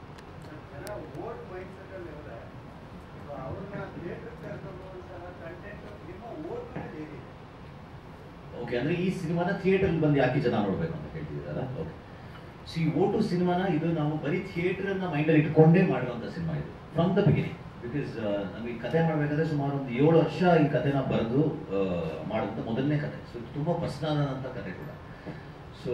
O two mindset ಅಲ್ಲಿ ಇವ್ರೆ ಅವ್ರನ್ನ theatre ಕರ್ಕೊಂಡು ಹೋಗ್ತಾರ content ನಿಮ್ಮ ಓಟ್ ಮೇಲೆ ಹೇಗೆ ಓಕೆ ಅಂದ್ರೆ ಈ ಸಿನಿಮಾನ ಥಿಯೇಟರ್ ಬಂದು ಯಾಕೆ ಜನ ನೋಡ್ಬೇಕು ಅಂತ ಹೇಳ್ತಿದ್ದೀರಲ್ಲ ಓಕೆ ಸೊ ಈ ಓಟು ಸಿನಿಮಾನ ಇದು ನಾವು ಬರೀ ಥಿಯೇಟರ್ ಅನ್ನ ಮೈಂಡಲ್ಲಿ ಇಟ್ಕೊಂಡೇ ಮಾಡಿರುವಂತ ಸಿನಿಮಾ ಇದು ಫ್ರಮ್ ದ ಬಿಗಿನಿಂಗ್ ಬಿಕಾಸ್ ನಮಗೆ ಈ ಕತೆ ಮಾಡ್ಬೇಕಾದ್ರೆ ಸುಮಾರು ಒಂದು ಏಳು ವರ್ಷ ಈ ಕತೆನ ಬರೆದು ಮಾಡಿದಂಥ ಮೊದಲನೇ ಕತೆ ಸೊ ಇದು ತುಂಬ ಪರ್ಸನಲ್ ಆದಂಥ ಕತೆ ಕೂಡ ಸೊ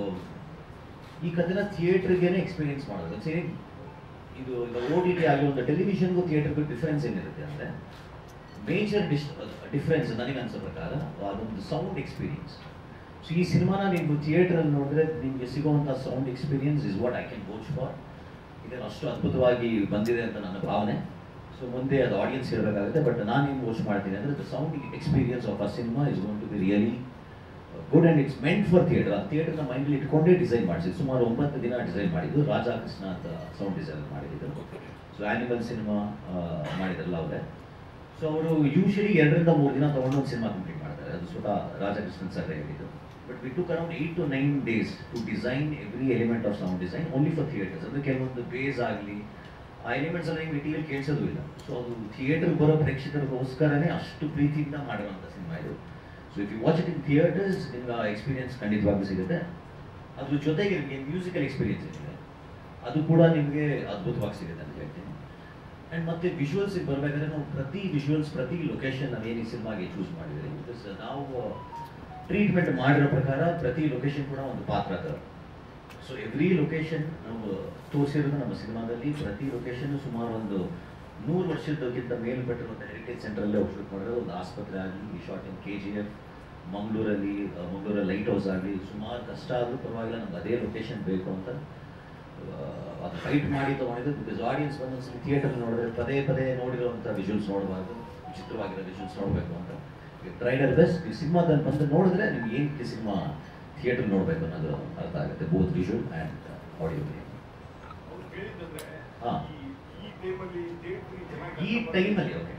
ಈ ಕತೆನ ಥಿಯೇಟರ್ಗೇನೆ ಎಕ್ಸ್ಪೀರಿಯನ್ಸ್ ಮಾಡೋದು ಸೇಮ್ ಇದು ಈಗ ಓ ಟಿ ಟಿ ಆಗಿ ಒಂದು ಟೆಲಿವಿಷನ್ಗೂ ಥಿಯೇಟರ್ಗೂ ಡಿಫ್ರೆನ್ಸ್ ಏನಿರುತ್ತೆ ಅಂದರೆ ಮೇಜರ್ ಡಿಸ್ ಡಿಫ್ರೆನ್ಸ್ ನನಗೆ ಅನ್ಸೋ ಪ್ರಕಾರ ಅದೊಂದು ಸೌಂಡ್ ಎಕ್ಸ್ಪೀರಿಯನ್ಸ್ ಸೊ ಈ ಸಿನಿಮಾನ ನೀವು ಥಿಯೇಟ್ರಲ್ಲಿ ನೋಡಿದ್ರೆ ನಿಮಗೆ ಸಿಗುವಂಥ sound experience is what I can vouch for ಇದನ್ನು ಅಷ್ಟು ಅದ್ಭುತವಾಗಿ ಬಂದಿದೆ ಅಂತ ನನ್ನ ಭಾವನೆ ಸೊ ಮುಂದೆ ಅದು ಆಡಿಯನ್ಸ್ ಇರಬೇಕಾಗುತ್ತೆ ಬಟ್ ನಾನು ಏನು ವಾಚ್ ಮಾಡ್ತೀನಿ ಅಂದರೆ the sound experience of a cinema is going to be really good and it's meant for theatre ಆ ಥಿಯೇಟರ್ನ ಮೈಂಡಲ್ಲಿ ಇಟ್ಕೊಂಡೇ ಡಿಸೈನ್ ಮಾಡಿಸಿದ್ದು ಸುಮಾರು ಒಂಬತ್ತು ದಿನ ಡಿಸೈನ್ ಮಾಡಿದ್ದು ರಾಜಾ ಕೃಷ್ಣ ಅಂತ ಸೌಂಡ್ ಡಿಸೈನ್ ಮಾಡಿದ್ದು ಸೊ ಆ್ಯನಿಮಲ್ ಸಿನಿಮಾ ಮಾಡಿದ್ರಲ್ಲ ಅವರೇ ಸೊ ಅವರು ಯೂಶಲಿ ಎರಡರಿಂದ ಮೂರು ದಿನ ತಗೊಂಡು ಒಂದು ಸಿನಿಮಾ ಕಂಪ್ಲೀಟ್ ಮಾಡ್ತಾರೆ ಅದು ಸ್ವತಃ ರಾಜಕೃಷ್ಣನ್ ಸರ್ ಹೇಳಿದ್ದು but we took around eight to nine days to design every element of sound design only for theatres ಅಂದರೆ ಕೆಲವೊಂದು ಬೇಸ್ ಆಗಲಿ ಆ ಎಲಿಮೆಂಟ್ಸ್ ಎಲ್ಲ ನಿಮ್ಗೆ ಟಿವಿಯಲ್ಲಿ ಕೇಳಿಸೋದು ಇಲ್ಲ ಸೊ ಅದು ಥಿಯೇಟರ್ ಬರೋ ಪ್ರೇಕ್ಷಕರಿಗೋಸ್ಕರನೇ ಅಷ್ಟು ಪ್ರೀತಿಯಿಂದ ಮಾಡಿರುವಂಥ ಸಿನಿಮಾ ಇದು so if you watch it in theatres ನಿಮ್ಗೆ ಆ ಎಕ್ಸ್ಪೀರಿಯನ್ಸ್ ಖಂಡಿತವಾಗ್ಲೂ ಸಿಗುತ್ತೆ ಅದ್ರ ಜೊತೆಗೆ ನಿಮಗೆ ಮ್ಯೂಸಿಕಲ್ ಎಕ್ಸ್ಪೀರಿಯನ್ಸ್ ಏನಿದೆ ಅದು ಕೂಡ ನಿಮಗೆ ಅದ್ಭುತವಾಗಿ ಸಿಗುತ್ತೆ ಅಂತ ಹೇಳ್ತೀನಿ ಆ್ಯಂಡ್ ಮತ್ತೆ ವಿಜುವಲ್ಸ್ ಬರಬೇಕಾದ್ರೆ ನಾವು ಪ್ರತಿ ವಿಜುವಲ್ಸ್ ಪ್ರತಿ ಲೊಕೇಶನ್ ನಾವೇನು ಈ ಸಿನಿಮಾಗೆ ಚೂಸ್ ಮಾಡಿದ್ದೀವಿ ಬಿಕಾಸ್ ನಾವು ಟ್ರೀಟ್ಮೆಂಟ್ ಮಾಡಿರೋ ಪ್ರಕಾರ ಪ್ರತಿ ಲೊಕೇಶನ್ ಕೂಡ ಒಂದು ಪಾತ್ರ ಥರ ಸೊ ಎವ್ರಿ ಲೊಕೇಶನ್ ನಾವು ತೋರಿಸಿರೋದು ನಮ್ಮ ಸಿನಿಮಾದಲ್ಲಿ ಪ್ರತಿ ಲೊಕೇಶನ್ ಸುಮಾರು ಒಂದು ನೂರು ವರ್ಷದಕ್ಕಿಂತ ಮೇಲ್ಪಟ್ಟಿರುವಂಥ ಹೆರಿಟೇಜ್ ಸೆಂಟ್ರಲ್ಲೇ ಶೂಟ್ ಮಾಡಿರೋದು ಒಂದು ಆಸ್ಪತ್ರೆ ಆಗಲಿ ಈ shot in K G F ಮಂಗಳೂರಲ್ಲಿ ಮಂಗಳೂರಲ್ಲಿ ಲೈಟ್ ಹೌಸ್ ಆಗಲಿ ಸುಮಾರು ಕಷ್ಟ ಆದರೂ ಪರವಾಗಿಲ್ಲ ನಮ್ಗೆ ಅದೇ ಲೊಕೇಶನ್ ಬೇಕು ಅಂತ ಆ, ಅದು ಫೈಟ್ ಮಾಡಿ ತೊಗೊಂಡಿದ್ದು ಬಿಕಾಸ್ ಆಡಿಯನ್ಸ್ ಬಂದು ಥಿಯೇಟರ್ ನೋಡಿದ್ರೆ ಪದೇ ಪದೇ ನೋಡಿರುವಂಥ ವಿಜುವಲ್ಸ್ ನೋಡಬಾರ್ದು ವಿಚಿತ್ರವಾಗಿರೋ ವಿಜುವಲ್ಸ್ ನೋಡಬೇಕು ಅಂತ ಟ್ರೈಡರ್ ಬೆಸ್ಟ್ ಈ ಸಿನಿಮಾದಲ್ಲಿ ಬಂದು ನೋಡಿದ್ರೆ ನಿಮ್ಗೆ ಏನಕ್ಕೆ ಸಿನಿಮಾ ಥಿಯೇಟರ್ ನೋಡಬೇಕು ಅನ್ನೋದು ಅರ್ಥ ಆಗುತ್ತೆ ಬೋತ್ ವಿಷುವಲ್ ಆ್ಯಂಡ್ ಆಡಿಯೋ ಅವ್ರು ಕೇಳಿದ್ರೆ ಹಾ. ಈ ಟೈಮಲ್ಲಿ ಥಿಯೇಟ್ರಿ ಈ ಟೈಮಲ್ಲಿ ಓಕೆ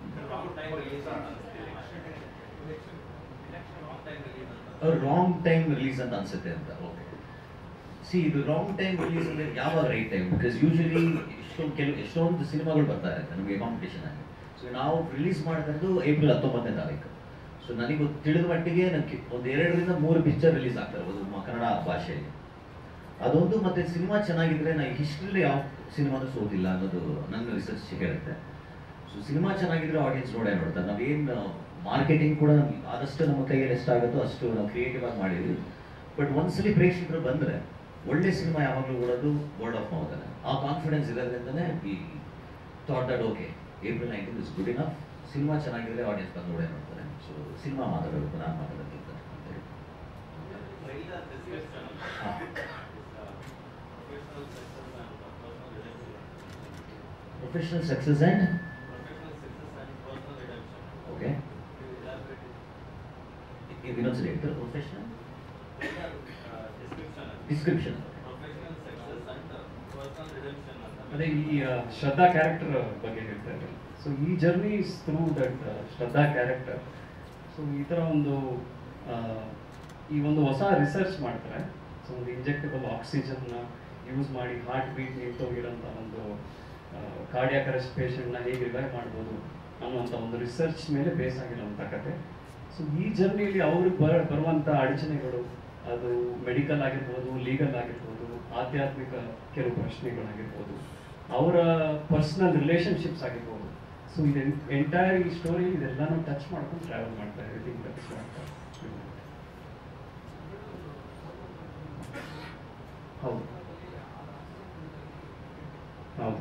ರಾಂಗ್ ಟೈಮ್ ರಿಲೀಸ್ ಅಂತ ಅನ್ಸುತ್ತೆ ಅಂತ ಓಕೆ ಸಿ ಇದು ರಾಂಗ್ ಟೈಮ್ ರಿಲೀಸ್ ಅಂದ್ರೆ ಯಾವಾಗ ರೈಟ್ ಟೈಮ್ ಬಿಕಾಸ್ ಯೂಶಲಿ ಎಷ್ಟೊಂದು ಕೆಲವು ಎಷ್ಟೊಂದು ಸಿನಿಮಾಗಳು ಬರ್ತಾ ಇರುತ್ತೆ ನಮಗೆ ಕಾಂಪಿಟೇಷನ್ ಆಗಿ ಸೊ ನಾವು ರಿಲೀಸ್ ಮಾಡಿದ್ದು ಏಪ್ರಿಲ್ ಹತ್ತೊಂಬತ್ತನೇ ತಾರೀಕು ಸೊ ನನಗೆ ಗೊತ್ತು- ತಿಳಿದ ಮಟ್ಟಿಗೆ ನನಗೆ ಒಂದು ಎರಡರಿಂದ ಮೂರು ಪಿಕ್ಚರ್ ರಿಲೀಸ್ ಆಗ್ತಾ ಇರ್ಬೋದು ಮ- ಕನ್ನಡ ಭಾಷೆಯಲ್ಲಿ ಅದೊಂದು ಮತ್ತೆ ಸಿನಿಮಾ ಚೆನ್ನಾಗಿದ್ರೆ ನಾ ಹಿಸ್ಟ್ರಿಲಿ ಯಾವ ಸಿನಿಮಾನು ಸೋತಿಲ್ಲ ಅನ್ನೋದು ನನ್ನ ರಿಸರ್ಚ್ ಹೇಳುತ್ತೆ ಸೊ ಸಿನಿಮಾ ಚೆನ್ನಾಗಿದ್ರೆ ಆಡಿಯನ್ಸ್ ನೋಡೇ ನೋಡ್ತಾರೆ ನಾವೇನು ಮಾರ್ಕೆಟಿಂಗ್ ಕೂಡ ನಮ್ಗೆ ಆದಷ್ಟು ನಮ್ಮ ಕೈಯಲ್ಲಿ ಎಷ್ಟಾಗುತ್ತೋ ಅಷ್ಟು ನಾವು ಕ್ರಿಯೇಟಿವ್ ಆಗಿ ಮಾಡಿದ್ವಿ ಬಟ್ ಒಂದ್ಸಲಿ ಪ್ರೇಕ್ಷಕರು ಬಂದ್ರೆ ಒಳ್ಳೆ ಸಿನಿಮಾ ಯಾವಾಗಲೂ ಓಡೋದು ವರ್ಡ್ ಆಫ್ ಮೌತ್ ಆ ಕಾನ್ಫಿಡೆನ್ಸ್ ಇರೋದ್ರಿಂದನೇ ಈ thought that okay April nineteen is good enough ಸಿನಿಮಾ ಚೆನ್ನಾಗಿದ್ರೆ ಆಡಿಯನ್ಸ್ ಬಂದು ನೋಡೇ ನೋಡ್ತಾರೆ ಸೊ ಸಿನಿಮಾ ಮಾತಾಡಬೇಕು ನಾನು ಮಾತಾಡೋಕ್ಕಿಂತ ಅಂತ ಹೇಳಿ ಹಾ. ಪ್ರೊಫೆಷನಲ್ ಸಕ್ಸಸ್ ಆ್ಯಂಡ್ ಓಕೆ ಇನ್ನೊಂದ್ಸರಿ ಹೇಳ್ತಾರೆ ಪ್ರೊಫೆಷನಲ್ ಡಿಸ್ಕ್ರಿಪ್ಷನ್ ಅದೇ ಈ ಆ, ಶ್ರದ್ಧಾ ಕ್ಯಾರೆಕ್ಟರ್ ಬಗ್ಗೆ ಹೇಳ್ತಾ ಇದ್ದಾರೆ ಸೊ ಈ journey is through that Shraddha character so ಈ ಥರ ಒಂದು ಆ, ಈ ಒಂದು ಹೊಸ ರಿಸರ್ಚ್ ಮಾಡ್ತಾರೆ ಸೊ ಒಂದು ಇಂಜೆಕ್ಟಬಲ್ ಆಕ್ಸಿಜನ್ನ ಯೂಸ್ ಮಾಡಿ ಹಾರ್ಟ್ ಬೀಟ್ ನಿಂತೋಗಿರೋಂಥ ಒಂದು ಕಾರ್ಡಿಯಾಕ್ ಅರೆಸ್ಟ್ ಪೇಷಂಟ್ನ ಹೇಗೆ ರಿವೈವ್ ಮಾಡ್ಬೋದು ಅನ್ನುವಂಥ ಒಂದು ರಿಸರ್ಚ್ ಮೇಲೆ ಬೇಸ್ ಆಗಿರೋಂಥ ಕತೆ ಸೊ ಈ ಜರ್ನಿಲಿ ಅವ್ರಿಗೆ ಬರ ಬರುವಂಥ ಅಡಚಣೆಗಳು ಅದು ಮೆಡಿಕಲ್ ಆಗಿರ್ಬೋದು ಲೀಗಲ್ ಆಗಿರ್ಬೋದು ಆಧ್ಯಾತ್ಮಿಕ ಕೆಲವು ಪ್ರಶ್ನೆಗಳಾಗಿರ್ಬೋದು ಅವರ ಪರ್ಸನಲ್ ರಿಲೇಶನ್ಶಿಪ್ಸ್ ಆಗಿರ್ಬೋದು ಸೊ ಇದು ಎಂಟೈರ್ ಈ ಸ್ಟೋರಿ ಇದೆಲ್ಲಾನು ಟಚ್ ಮಾಡ್ಕೊಂಡು ಟ್ರಾವೆಲ್ ಮಾಡ್ತಾರೆ ಎವ್ರಿಥಿಂಗ್ ಟಚ್ ಮಾಡ್ತಾರೆ ಹೌದು ಹೌದು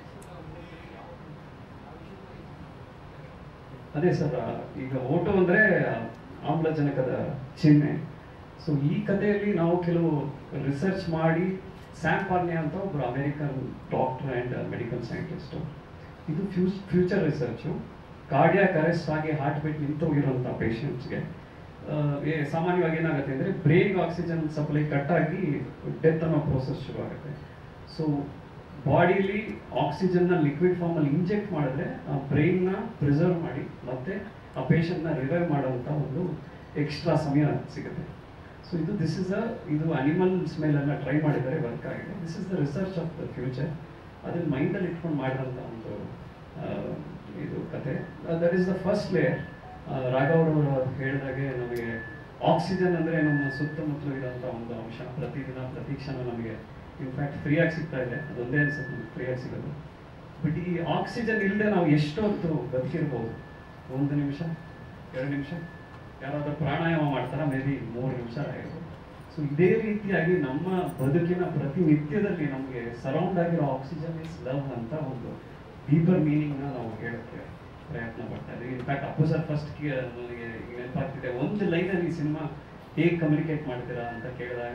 ಅದೇ ಸರ್ ಈಗ ಓಟೋ ಅಂದ್ರೆ ಆಮ್ಲಜನಕದ ಚಿಹ್ನೆ ಸೊ ಈ ಕಥೆಯಲ್ಲಿ ನಾವು ಕೆಲವು ರಿಸರ್ಚ್ ಮಾಡಿ ಸ್ಯಾಮ್ ಪಾರ್ನೆ ಅಂತ ಒಬ್ರು American doctor and medical scientist ಇದು ಫ್ಯೂಸ್ ಫ್ಯೂಚರ್ ರಿಸರ್ಚು ಕಾರ್ಡಿಯಾಕ್ ಅರೆಸ್ಟ್ ಆಗಿ ಹಾರ್ಟ್ ಬೀಟ್ ನಿಂತೋಗಿರೋಂಥ ಪೇಷಂಟ್ಸ್ಗೆ ಸಾಮಾನ್ಯವಾಗಿ ಏನಾಗುತ್ತೆ ಅಂದರೆ ಬ್ರೈನ್ಗೆ ಆಕ್ಸಿಜನ್ ಸಪ್ಲೈ ಕಟ್ ಆಗಿ ಡೆತ್ ಅನ್ನೋ ಪ್ರೋಸೆಸ್ ಶುರು ಆಗುತ್ತೆ ಸೊ ಬಾಡಿಲಿ ಆಕ್ಸಿಜನ್ನ ಲಿಕ್ವಿಡ್ ಫಾರ್ಮಲ್ಲಿ ಇಂಜೆಕ್ಟ್ ಮಾಡಿದ್ರೆ ಆ ಬ್ರೈನ್ನ ಪ್ರಿಸರ್ವ್ ಮಾಡಿ ಮತ್ತೆ ಆ ಪೇಷಂಟ್ನ ರಿವೈವ್ ಮಾಡೋಂಥ ಒಂದು ಎಕ್ಸ್ಟ್ರಾ ಸಮಯ ಸಿಗುತ್ತೆ ಸೊ ಇದು ದಿಸ್ ಇಸ್ ಅ ಇದು ಅನಿಮಲ್ಸ್ ಮೇಲೆಲ್ಲ ಟ್ರೈ ಮಾಡಿದ್ದಾರೆ ವರ್ಕ್ ಆಗಿದೆ this is the research of the future ಅದನ್ನ ಮೈಂಡಲ್ಲಿ ಇಟ್ಕೊಂಡು ಮಾಡಿರೋಂಥ ಒಂದು ಆ, ಇದು ಕತೆ that is the first layer ರಾಘವ್ರವರು ಹೇಳಿದಾಗೆ ನಮಗೆ ಆಕ್ಸಿಜನ್ ಅಂದರೆ ನಮ್ಮ ಸುತ್ತಮುತ್ತಲು ಇರೋಂಥ ಒಂದು ಅಂಶ ಪ್ರತಿದಿನ ಪ್ರತಿ ಕ್ಷಣ ನಮಗೆ ಇನ್ಫ್ಯಾಕ್ಟ್ ಫ್ರೀಯಾಗಿ ಸಿಗ್ತಾ ಇದೆ ಅದೊಂದೇ ಅನ್ಸುತ್ತೆ ನಮ್ಗೆ ಫ್ರೀಯಾಗಿ ಸಿಗೋದು ಬಟ್ ಈ ಆಕ್ಸಿಜನ್ ಇಲ್ಲದೆ ನಾವು ಎಷ್ಟೊತ್ತು ಬದುಕಿರ್ಬೋದು ಒಂದು ನಿಮಿಷ ಎರಡು ನಿಮಿಷ ಯಾರಾದ್ರೂ ಪ್ರಾಣಾಯಾಮ ಮಾಡ್ತಾರ ಮೇ ಬಿ ಮೂರು ನಿಮಿಷ ಆಗಿರ್ಬೋದು ಸೊ ಇದೇ ರೀತಿಯಾಗಿ ನಮ್ಮ ಬದುಕಿನ ಪ್ರತಿನಿತ್ಯದಲ್ಲಿ ನಮಗೆ ಸರೌಂಡ್ ಆಗಿರೋ ಆಕ್ಸಿಜನ್ ಇಸ್ ಲವ್ ಅಂತ ಒಂದು ಡೀಪರ್ ಮೀನಿಂಗ್ನ ನಾವು ಹೇಳೋಕ್ಕೆ ಪ್ರಯತ್ನ ಪಡ್ತಾ ಇದ್ದೀವಿ ಇನ್ಫ್ಯಾಕ್ಟ್ ಅಪ್ಪು ಸರ್ ಫಸ್ಟ್ ನನಗೆ ಈಗ ನೆನಪಾಗ್ತಿದೆ ಒಂದು ಲೈನಲ್ಲಿ ಈ ಸಿನಿಮಾ ಹೇಗೆ ಕಮ್ಯುನಿಕೇಟ್ ಮಾಡ್ತೀರಾ ಅಂತ ಕೇಳಿದಾಗ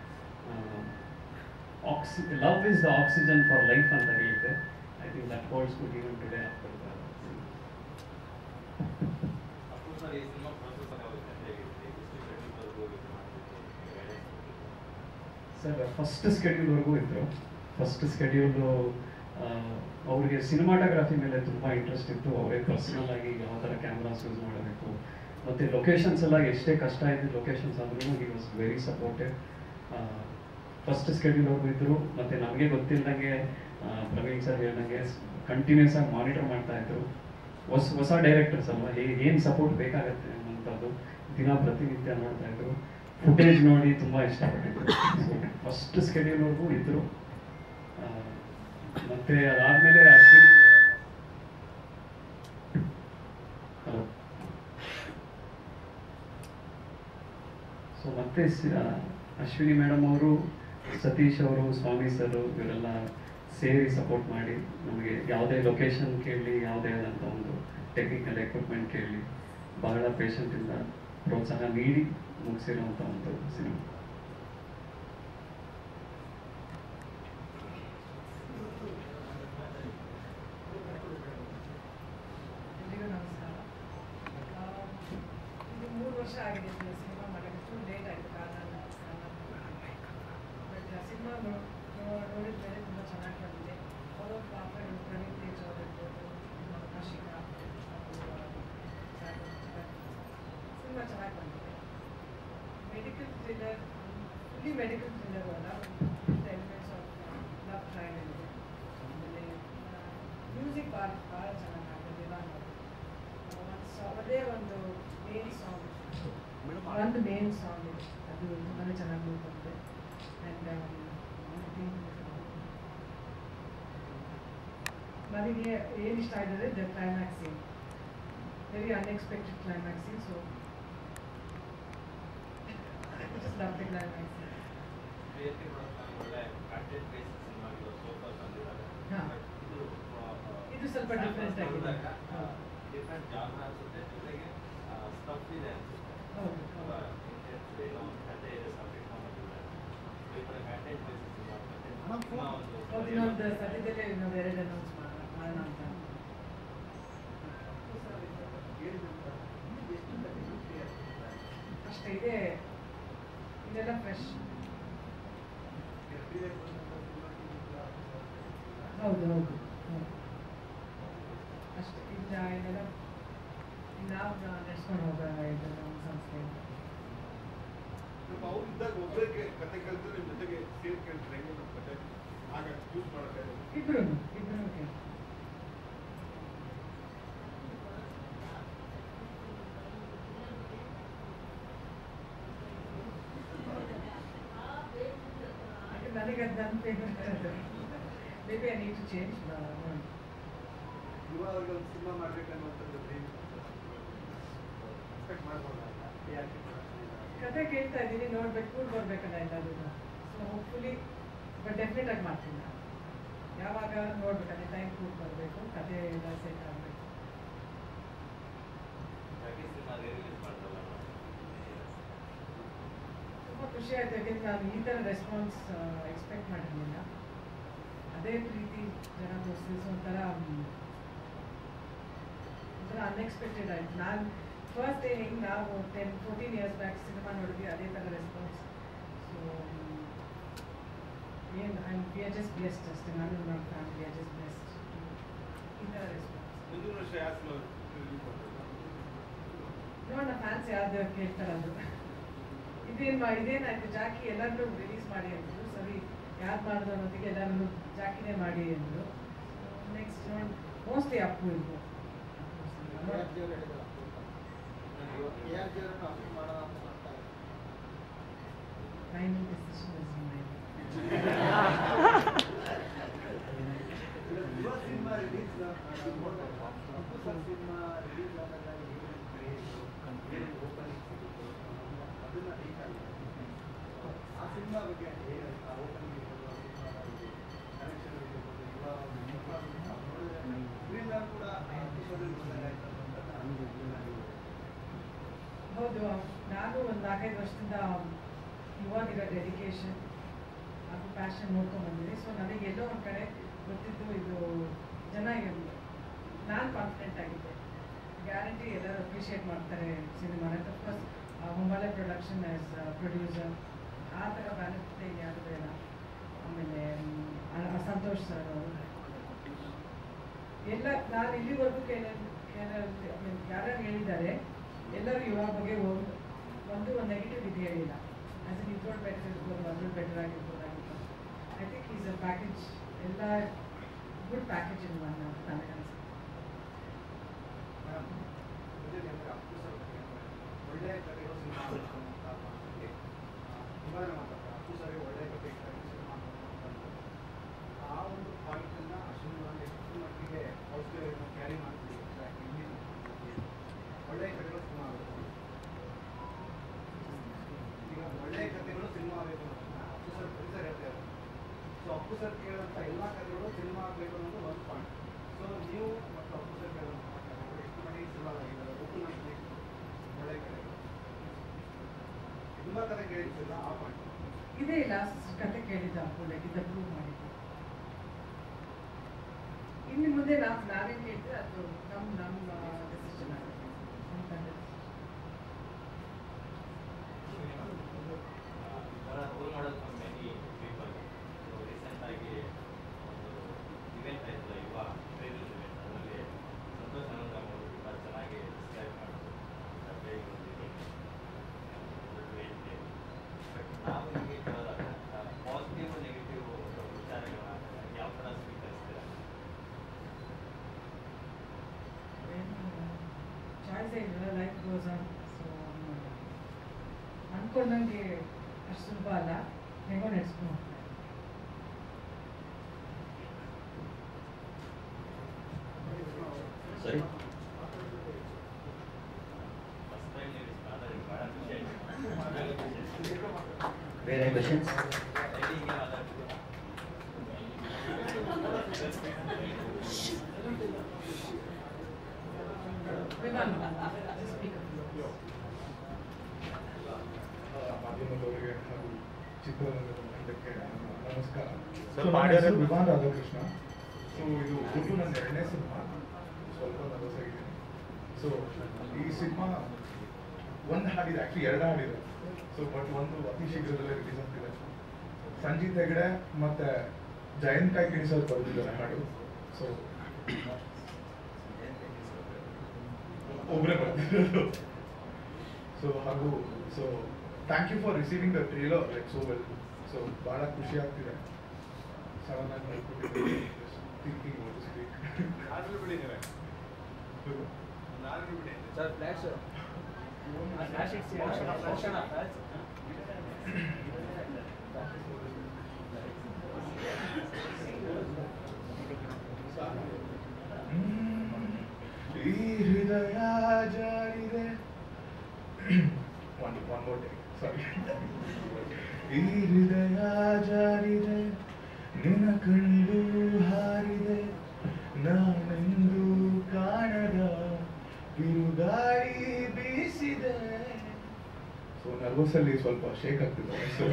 oxy love is the oxygen for life ಅಂತ ಹೇಳಿದ್ದೆ I think that holds good even today after sir first ಸ್ಕೆಡ್ಯೂಲ್ವರೆಗೂ ಇದ್ರು ಫಸ್ಟ್ ಸ್ಕೆಡ್ಯೂಲು ಅವರಿಗೆ ಸಿನಿಮಾಟೋಗ್ರಫಿ ಮೇಲೆ ತುಂಬ ಇಂಟ್ರೆಸ್ಟ್ ಇತ್ತು ಅವರೇ ಪರ್ಸನಲ್ ಆಗಿ ಯಾವ ಥರ ಕ್ಯಾಮ್ರಾಸ್ ಯೂಸ್ ಮಾಡಬೇಕು ಮತ್ತು ಲೊಕೇಶನ್ಸ್ ಎಲ್ಲ ಎಷ್ಟೇ ಕಷ್ಟ ಇದ್ದು ಲೊಕೇಶನ್ಸ್ ಆದ್ರೂ he was very supportive first ಸ್ಕೆಡ್ಯೂಲ್ವರೆಗೂ ಇದ್ರು ಮತ್ತು ನಮಗೆ ಗೊತ್ತಿಲ್ಲದಂಗೆ ಆ, ಪ್ರವೀಣ್ ಸರ್ ಹೇಳ್ದಂಗೆ ಕಂಟಿನ್ಯೂಸ್ ಆಗಿ ಮಾನಿಟರ್ ಮಾಡ್ತಾ ಇದ್ರು ಹೊಸ ಹೊಸ ಡೈರೆಕ್ಟರ್ಸ್ ಅಲ್ವಾ ಹೇಗೆ ಏನು ಸಪೋರ್ಟ್ ಬೇಕಾಗತ್ತೆ ಅನ್ನೋಂಥದ್ದು ದಿನ ಪ್ರತಿನಿತ್ಯ ನೋಡ್ತಾ ಇದ್ರು ಫುಟೇಜ್ ನೋಡಿ ತುಂಬ ಇಷ್ಟಪಟ್ಟಿದ್ರು ಫಸ್ಟ್ ಸ್ಕೆಡ್ಯೂಲ್ವರೆಗೂ ಇದ್ರು ಆ, ಮತ್ತೆ ಅದಾದ್ಮೇಲೆ ಅಶ್ವಿನಿ ಹಲೋ ಸೊ ಮತ್ತೆ ಸಿ- ಆ, ಅಶ್ವಿನಿ ಮೇಡಮ್ ಅವರು ಸತೀಶ್ ಅವರು ಸ್ವಾಮಿ ಸರ್ ಇವರೆಲ್ಲ ಸೇರಿ ಸಪೋರ್ಟ್ ಮಾಡಿ ನಮಗೆ ಯಾವುದೇ ಲೊಕೇಶನ್ ಕೇಳಲಿ ಯಾವುದೇ ಆದಂಥ ಒಂದು ಟೆಕ್ನಿಕಲ್ ಎಕ್ವಿಪ್ಮೆಂಟ್ ಕೇಳಲಿ ಬಹಳ ಪೇಷಂಟಿಂದ ಪ್ರೋತ್ಸಾಹ ನೀಡಿ ಮುಗಿಸಿರುವಂಥ ಒಂದು ಸಿನಿಮಾ ಎಲ್ರಿಗೂ ನಮಸ್ಕಾರ ಆ, ಇದು ಮೂರು ವರ್ಷ ಆಗಿದೆ ಇದು ಸಿನಿಮಾ ಮಾಡೋಕ್ಕೆ ಫುಲ್ ಲೇಟ್ ಆಯಿತು ಕಾರಣ ಇಲ್ಲಿ ಮೆಡಿಕಲ್ ಥ್ರಿಲ್ಲರ್ ಅಲ್ಲ ಎಲಿಮೆಂಟ್ಸ್ ಆಫ್ ಲವ್ ಟ್ರಯಾಂಗಲ್ ಇದೆ ಆಮೇಲೆ ಮ್ಯೂಸಿಕ್ ಭಾಳ ಭಾಳ ಚೆನ್ನಾಗಿ ಆಗ್ತದೆ ನಾನು ಒಂದು ಸಾ ಅದೇ ಒಂದು ಮೇನ್ ಸಾಂಗ್ ಒಂದು ಮೇನ್ ಸಾಂಗ್ ಇದೆ ಅದು ತುಂಬಾ ಚೆನ್ನಾಗಿ ಬಂದಿದೆ ಆ್ಯಂಡ್ ನನಗೆ ಏನು ಇಷ್ಟ ಆಗಿದೆ the climax scene very unexpected climax scene so just love the climax scene. ಹಾ. ಇದು ಸ್ವಲ್ಪ different ಆಗಿದೆ. ಡಿಫ್ರೆಂಟ್ ಜಾನರ್ ಅನ್ಸುತ್ತೆ ಜೊತೆಗೆ ಸ್ಟಫ್ ಇದೆ ಅನ್ಸುತ್ತೆ ಹೌದು, ತುಂಬಾ ಹೌದು. intense ಏನೋ ಒಂದು ಕಥೆ ಇದೆ ಸಬ್ಜೆಕ್ಟ್ ಮಾಡಿದ್ದಾರೆ ಈ ಥರ ಕಂಟೆಂಟ್ ಬೇಸಿಸ್ ಹೌದು ಇನ್ನೊಂದು ಸದ್ಯದಲ್ಲೇ ಇನ್ನೊಂದು ಎರಡು ಅನೌನ್ಸ್ ಮಾಡೋಣ ಅಂತ ಅಷ್ಟೇ ಇದೆ ಇದೆಲ್ಲ ಫ್ರೆಶ್ ಹೌದು ಹೌದು ಹೌದು ಅಷ್ಟೇ ಈಗ ಇದೆಲ್ಲ ನಾವು ನಡೆಸ್ಕೊಂಡು ಹೋಗೋಣ ಇದು ನಮ್ಮ ಸಂಸ್ಥೆ ಅವ್ರು ಇದ್ದಾಗ ಒಬ್ಬರೇ ಕತೆ ಕಲಿತು ನಿಮ್ಮ ಜೊತೆಗೆ ಸೇರಿ ಕೇಳ್ತಾರೆ ಹೆಂಗೆ ನಮ್ಮ ಕತೆ ಆಗ ಯೂಸ್ ಮಾಡೋಕೆ ಇಬ್ರು ಇಬ್ರು ಕೇಳಿ ನನಗೆ ಅದು ನನ್ನ ಫೇವ್ರೆಟ್ ಅದು maybe I need to change ನೋಡಿ ಇವಾಗ ಒಂದು ಸಿನಿಮಾ ಮಾಡ್ಬೇಕನ್ನುವಂಥದ್ದು ಡ್ರೀಮ್ ಎಕ್ಸ್ಪೆಕ್ಟ್ ಮಾಡ್ಬೋದಲ್ಲ ಯಾಕೆ ಕತೆ ಕೇಳ್ತಾ ಇದ್ದೀನಿ ನೋಡ್ಬೇಕು ಕೂಡ್ ಬರ್ಬೇಕಲ್ಲ ಎಲ್ಲದೂ ಸೊ ಹೋಪ್ಫುಲಿ ಬಟ್ ಡೆಫಿನೆಟ್ ಆಗಿ ಮಾಡ್ತೀನಿ ನಾನು ಯಾವಾಗ ನೋಡ್ಬೇಕಂದ್ರೆ ಟೈಮ್ ಕೂಡ್ ಬರಬೇಕು ಕತೆ ಎಲ್ಲ ಸೆಟ್ ಆಗಬೇಕು ಸಿನಿಮಾ ರಿಲೀಸ್ ಮಾಡ್ತಲ್ಲ ತುಂಬ ಖುಷಿ ಆಯ್ತು ಯಾಕೆಂದ್ರೆ ನಾನು ಈ ಥರ ರೆಸ್ಪಾನ್ಸ್ ಎಕ್ಸ್ಪೆಕ್ಟ್ ಮಾಡಿರಲಿಲ್ಲ ಅದೇ ಪ್ರೀತಿ ಜನ ತೋರಿಸಿದ್ರು ಸೊ ಒಂಥರ ಮ್, ಒಂಥರ ಅನ್ಎಕ್ಸ್ಪೆಕ್ಟೆಡ್ ಆಯ್ತು ನಾನು ಫಸ್ಟ್ ಡೇ ಹೆಂಗೆ ನಾವು ಟೆನ್ ಫೋರ್ಟೀನ್ ಇಯರ್ಸ್ ಬ್ಯಾಕ್ ಸಿನಿಮಾ ನೋಡಿದ್ವಿ ಅದೇ ಥರ ರೆಸ್ಪಾನ್ಸ್ ಸೊ ಏನು I we are just best ಅಷ್ಟೇ ನಾನು ನಮ್ಮ ಫ್ಯಾಮಿಲಿ ಆರ್ ಜಸ್ಟ್ ಬೆಸ್ಟ್ ಈ ಥರ ರೆಸ್ಪಾನ್ಸ್ ಮುಂದಿನ ವರ್ಷ ಯಾವ ಸಿನಿಮಾ ರಿಲೀಸ್ ಮಾಡ್ಬೇಕು ನೋಡೋಣ ಫ್ಯಾನ್ಸ್ ಯಾವ್ದು ಕೇಳ್ತಾರೆ ಅದು ಇದೇನ್ ಮಾ ಇದೇನಾಯ್ತು ಜಾಕಿ ಎಲ್ಲರನ್ನೂ ರಿಲೀಸ್ ಮಾಡಿ ಅಂದ್ರು ಸರಿ ಯಾರು ಮಾಡಿದ್ರು ಅನ್ನೋದಕ್ಕೆ ಎಲ್ಲರನ್ನು ಜಾಕಿನೇ ಮಾಡಿ ಅಂದ್ರು ನೆಕ್ಸ್ಟ್ ನೋಡಿ ಮೋಸ್ಟ್ಲಿ ಅಪ್ಪು ಇದು final decision is mine Yuva ಸಿನಿಮಾ ರಿಲೀಸ್ ಅಪ್ಪು ಸರ್ ಸಿನಿಮಾ ರಿಲೀಸ್ ಆದಾಗ ಏನು ಓಪನಿಂಗ್ ಸಿಗುತ್ತೆ ಅದನ್ನ ರೀಚ್ ಆಗಿದೆ ಆ ಸಿನಿಮಾ ಬಗ್ಗೆ ಹೇಗೆ ಓಪನಿಂಗ್ ಇರ್ಬೋದು ಆ ಸಿನಿಮಾ ಕನೆಕ್ಷನ್ ಇರ್ಬೋದು ಯುವ ನೋಡಿದ್ರೆ ಸ್ಕ್ರೀನ್ ಕೂಡ ಅಪ್ಪು ಹೌದು ನಾನು ಒಂದು ನಾಲ್ಕೈದು ವರ್ಷದಿಂದ ಇವಾಗಿರೋ ಡೆಡಿಕೇಶನ್ ಹಾಗೂ ಪ್ಯಾಷನ್ ನೋಡ್ಕೊಂಡು ಬಂದಿದ್ದೀನಿ ಸೊ ನನಗೆ ಎಲ್ಲೋ ಒಂದು ಕಡೆ ಗೊತ್ತಿದ್ದು ಇದು ಜನ ನಾನು ಕಾನ್ಫಿಡೆಂಟ್ ಆಗಿದ್ದೆ ಗ್ಯಾರಂಟಿ ಎಲ್ಲರೂ ಅಪ್ರಿಷಿಯೇಟ್ ಮಾಡ್ತಾರೆ ಸಿನಿಮಾನ of course Hombale production as producer ಆ ಥರ ಬ್ಯಾಲೆನ್ಸ್ ಯಾರು ಬೇಡ ಆಮೇಲೆ ಮ್, ಆ- ಸಂತೋಷ್ ಸರ್ ಅವರು ಎಲ್ಲ ನಾನು ಇಲ್ಲಿವರೆಗೂ ಕೇಳ ಕೇಳ ಯಾರ್ಯಾರು ಹೇಳಿದ್ದಾರೆ ಎಲ್ಲರೂ ಯುವ ಬಗ್ಗೆ ಒಂದು ಒಂದು ಒಂದು ನೆಗೆಟಿವ್ ಇದು ಹೇಳಿಲ್ಲ ಆಸ್ ಇನ್ ಇದ್ರೊಳಗೆ ಬೆಟರ್ ಇರ್ಬೋದು ಅದ್ರಲ್ಲಿ ಬೆಟರ್ ಆಗಿರ್ಬೋದಾಗಿತ್ತು I think is a package ಎಲ್ಲ ಗುಡ್ ಪ್ಯಾಕೇಜ್ ಇನ್ ಒನ್ ನನಗೆ ಅನ್ಸುತ್ತೆ ಒಳ್ಳೆ ಕಥೆಗಳು ಸಿನಿಮಾ ಮಾಡಬೇಕು ಅಂತ ಮಾತಿಗೆ ತುಂಬ ಜನ ಮಾತಾಡ್ತಾರೆ ಅಪ್ಪು ಸರಿ ಒಳ್ಳೆ ಕಥೆ ಇರ್ತಾರೆ ಸಿನಿಮಾ ಆ ಒಂದು ಪಾಯಿಂಟನ್ನು ಅಶ್ವಿನ್ ಎಷ್ಟು ಮಟ್ಟಿಗೆ ಔಷಧಿಯನ್ನು ಕ್ಯಾರಿ ಮಾಡ್ತೀವಿ ಇಲ್ಲಿ ಒಳ್ಳೆ ಕಥೆಗಳು ಸಿನಿಮಾ ಆಗಬೇಕು ಈಗ ಒಳ್ಳೆ ಕಥೆಗಳು ಸಿನಿಮಾ ಆಗಬೇಕು ಅನ್ನೋದನ್ನ ಅಪ್ಪು ಸರ್ ಪರಿಸರ ಹೇಳ್ತಾರೆ ಸೊ ಅಪ್ಪು ಸರ್ ಕೇಳೋಂಥ ಎಲ್ಲ ಕಥೆಗಳು ಸಿನಿಮಾ ಆಗಬೇಕು ಅನ್ನೋದು ಒಂದು ಪಾಯಿಂಟ್ ಸೊ ನೀವು ಮತ್ತು ಅಪ್ಪು ಸರ್ ಕೇಳೋಂಥ ಕಥೆಗಳು ಎಷ್ಟು ಮಟ್ಟಿಗೆ ಸಿನಿಮಾ ಆಗಿದ್ದಾರೆ ಓಪನ್ ಆಗಿ ಒಳ್ಳೆ ಕಥೆಗಳು ತುಂಬ ಕಥೆ ಕೇಳಿರ್ತಿಲ್ಲ ಆ ಪಾಯಿಂಟ್ ಇದೇ ಲಾಸ್ಟ್ ಕತೆ ಕೇಳಿದ್ದ ಅಪ್ಪು ಲೈಕ್ ಇದು ಪ್ರೂವ್ ಮಾಡಿದ್ದು ಇನ್ನು ಮುಂದೆ ನಾವು ನಾವೇನು ಕೇಳಿದ್ರೆ ಅದು ನಮ್ಮ ನಮ್ಮ ಡೆಸಿಷನ್ ಆಗುತ್ತೆ ನಮ್ಮ ತಂದೆ role model from many people so recent ಆಗಿ ಒಂದು ಇವೆಂಟ್ ಆಯ್ತು ಯುವ ಟ್ರೈನರ್ಸ್ ಇವೆಂಟ್ ಅದರಲ್ಲಿ ಸಂತೋಷ್ ಆನಂದ ಅವರು ತುಂಬ ಚೆನ್ನಾಗಿ ಡಿಸ್ಕ್ರೈಬ್ ಮಾಡಿದ್ರು ಹೇಗೆ ಒಂದು event, ಒಂದು great day. ಬಟ್ ನಾವು ನಿಮಗೆ ಅನ್ನೋಂಗೆ ಅಷ್ಟು ಸುಲಭ ಅಲ್ಲ ಹೆಂಗೋ ನಡೆಸ್ಕೊಂಡು ಹೋಗ್ತಾರೆ ಸರಿ ಫಸ್ಟ್ ಟೈಮ್ ನೀವು ಮಾತಾಡಿ ಭಾಳ ಖುಷಿ ಆಯ್ತು ಭಾಳ ಖುಷಿ ಆಯ್ತು ಬೇರೆ ಕ್ವೆಶನ್ಸ್ ಹೀಗೆ ಮಾತಾಡ್ತಿದ್ರು ವಿಮಾನ speak. ಮಾಧ್ಯಮದವರಿಗೆ ಹಾಗೂ ಚಿತ್ರರಂಗದ ತಂಡಕ್ಕೆ ನಮಸ್ಕಾರ ಸರ್, ಸೊ ನನ್ನ ಮಾಡ್ಯಾರ- ಹೆಸರು ವಿಮಾನ್ ರಾಧಾಕೃಷ್ಣ ಸೊ ಇದು ಒಟ್ಟು ನನ್ನ ಎರಡನೇ ಸಿನಿಮಾ ಸ್ವಲ್ಪ ನರ್ವಸ್ ಆಗಿದ್ದೀನಿ ಸೊ ಈ ಸಿನಿಮಾ ಒಂದು ಹಾಡಿದೆ ಆ್ಯಕ್ಚುಲಿ ಎರಡು ಹಾಡಿದೆ ಸೊ ಬಟ್ ಒಂದು ಅತಿ ಶೀಘ್ರದಲ್ಲೇ ರಿಲೀಸ್ ಆಗ್ತಿದೆ ಸಂಜೀತ್ ಹೆಗಡೆ ಮತ್ತೆ ಜಯಂತ್ ಕಾಯ್ಕಿಣಿ ಸರ್ ಬರೆದಿದ್ದಾರೆ ಹಾಡು ಸೊ ಒಬ್ಬರೇ ಬರ್ತಿರೋದು ಸೊ ಹಾಗೂ so thank you for receiving the trailer like so well so ಭಾಳ ಖುಷಿ ಆಗ್ತಿದೆ ಸಡನ್ ಆಗಿ ಮಾಡ್ಕೊಟ್ಟಿದ್ದೀನಿ ಥಿಂಕಿಂಗ್ ವಾಟ್ ಸ್ಪೀಕ್ ಆರ್ಡರ್ ಬಿಡಿ ನೀವೇ ಒಂದು ಆರ್ಡರ್ ಬಿಡಿ ಸರ್ ಫ್ಲಾಶ್ ಈ ಹೃದಯ ಜಾರಿದೆ one one more take sorry ಈ ಹೃದಯ ಜಾರಿದೆ ನಿನ್ನ ಕಣ್ಣು ಹಾರಿದೆ ನಾನೆಂದು ಕಾಣದ ಬಿರುಗಾಳಿ ಬೀಸಿದೆ ಸೊ ನರ್ವಸ್ ಅಲ್ಲಿ ಸ್ವಲ್ಪ ಶೇಕ್ ಆಗ್ತಿದೆ ಸೊ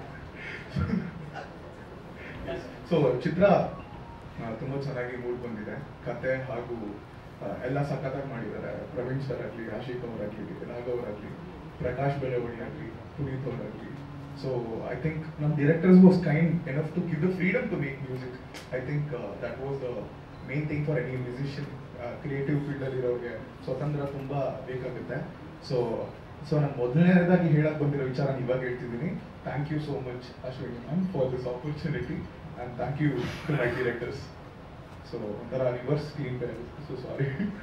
ಸೊ ಚಿತ್ರ ಆ, ತುಂಬಾ ಚೆನ್ನಾಗಿ ಮೂಡ್ ಬಂದಿದೆ ಕತೆ ಹಾಗೂ ಆ, ಎಲ್ಲ ಸಖತ್ತಾಗಿ ಮಾಡಿದ್ದಾರೆ ಪ್ರವೀಣ್ ಸರ್ ಆಗಲಿ ಆಶಿಕ್ ಅವರಾಗಲಿ ರಾಘವ್ ಅವರಾಗಲಿ ಪ್ರಕಾಶ್ ಬೆಳವಣಿ ಆಗಲಿ ಪುನೀತ್ ಅವರಾಗಲಿ ಸೊ ಐ ಥಿಂಕ್ ನಮ್ಮ directors was kind enough to give the freedom to make music I think that was the main thing for any musician creative ಫೀಲ್ಡಲ್ಲಿ ಇರೋರಿಗೆ ಸ್ವತಂತ್ರ ತುಂಬ ಬೇಕಾಗುತ್ತೆ ಸೊ ಸೊ ನಾನು ಮೊದಲನೇದಾಗಿ ಹೇಳಕ್ ಬಂದಿರೋ ವಿಚಾರ ನಾನು ಇವಾಗ ಹೇಳ್ತಿದ್ದೀನಿ thank you so much Ashwini ma'am for this opportunity and thank you to my directors so ಒಂಥರ reverse screen pay so sorry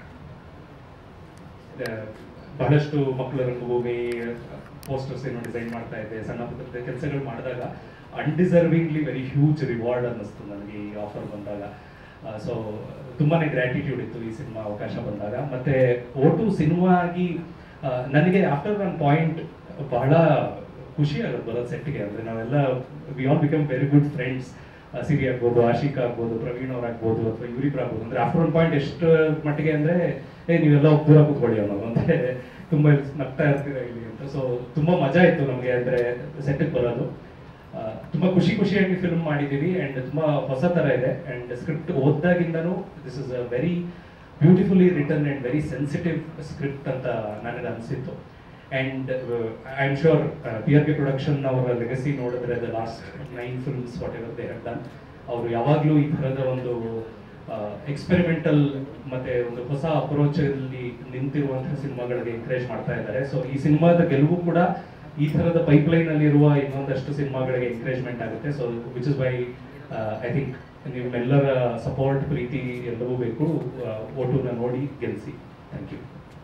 ಆ, ಬಹಳಷ್ಟು ಮಕ್ಕಳ ರಂಗಭೂಮಿ ಪೋಸ್ಟರ್ಸ್ ಏನೋ ಡಿಸೈನ್ ಮಾಡ್ತಾ ಇದ್ದೆ ಸಣ್ಣ ಪುಟ್ಟ ಕೆಲಸಗಳು ಮಾಡಿದಾಗ ಅನ್ಡಿಸರ್ವಿಂಗ್ಲಿ ವೆರಿ ಹ್ಯೂಜ್ ರಿವಾರ್ಡ್ ಅನ್ನಿಸ್ತು ನನಗೆ ಈ ಆಫರ್ ಬಂದಾಗ ಸೊ ತುಂಬಾನೇ ಗ್ರ್ಯಾಟಿಟ್ಯೂಡ್ ಇತ್ತು ಈ ಸಿನಿಮಾ ಅವಕಾಶ ಬಂದಾಗ ಮತ್ತೆ ಓಟು ಸಿನಿಮಾ ಆಗಿ ಆ, ನನಗೆ ಆಫ್ಟರ್ ಒನ್ ಪಾಯಿಂಟ್ ಬಹಳ ಖುಷಿ ಆಗುತ್ತೆ ಬರೋದು ಸೆಟ್ಗೆ ಅಂದ್ರೆ ನಾವೆಲ್ಲ we all become very good friends Siri ಆಗ್ಬೋದು ಆಶಿಕ್ ಆಗ್ಬೋದು ಪ್ರವೀಣ್ ಅವ್ರಾಗ್ಬೋದು ಅಥವಾ ಇವರಿಬ್ರು ಆಗ್ಬೋದು ಅಂದ್ರೆ ಆಫ್ಟರ್ ಒನ್ ಪಾಯಿಂಟ್ ಎಷ್ಟು ಮಟ್ಟಿಗೆ ಅಂದ್ರೆ ಏ ನೀವೆಲ್ಲ ದೂರ ಕೂತ್ಕೊಳ್ಳಿ ಅನ್ನೋದು ಅಂದ್ರೆ ತುಂಬಾ ಇಲ್ಲಿ ನಗ್ತಾ ಇರ್ತೀರಾ ಇಲ್ಲಿ ಅಂತ ಸೊ ತುಂಬಾ ಮಜಾ ಇತ್ತು ನಮಗೆ ಅಂದ್ರೆ ಸೆಟ್ಗೆ ಬರೋದು ಆ, ತುಂಬಾ ಖುಷಿ ಖುಷಿಯಾಗಿ ಫಿಲ್ಮ್ ಮಾಡಿದೀವಿ ಅಂಡ್ ತುಂಬಾ ಹೊಸ ತರ ಇದೆ ಅಂಡ್ ಸ್ಕ್ರಿಪ್ಟ್ ಓದ್ದಾಗಿಂದನೂ this is a very beautifully written and very sensitive script ಅಂತ ನನಗೆ ಅನಿಸಿತ್ತು and I am sure P R K production ಅವರ ಲೆಗಸಿ ನೋಡಿದ್ರೆ the last nine films whatever they have done ಅವರು ಯಾವಾಗಲೂ ಈ ಥರದ ಒಂದು ಎಕ್ಸ್ಪೆರಿಮೆಂಟಲ್ ಮತ್ತೆ ಒಂದು ಹೊಸ ಅಪ್ರೋಚ್ ಅಲ್ಲಿ ನಿಂತಿರುವಂತಹ ಸಿನಿಮಾಗಳಿಗೆ ಎಂಕರೇಜ್ ಮಾಡ್ತಾ ಇದ್ದಾರೆ ಸೊ ಈ ಸಿನಿಮಾದ ಗೆಲುವು ಕೂಡ ಈ ತರದ ಪೈಪ್ಲೈನ್ ಅಲ್ಲಿ ಇರುವ ಇನ್ನೊಂದಷ್ಟು ಸಿನಿಮಾಗಳಿಗೆ ಎಂಕರೇಜ್ಮೆಂಟ್ ಆಗುತ್ತೆ so which is why I think ನಿಮ್ಮೆಲ್ಲರ ಸಪೋರ್ಟ್ ಪ್ರೀತಿ ಎಲ್ಲವೂ ಬೇಕು ಓಟುನ ನೋಡಿ ಗೆಲ್ಲಿಸಿ ಥ್ಯಾಂಕ್ ಯು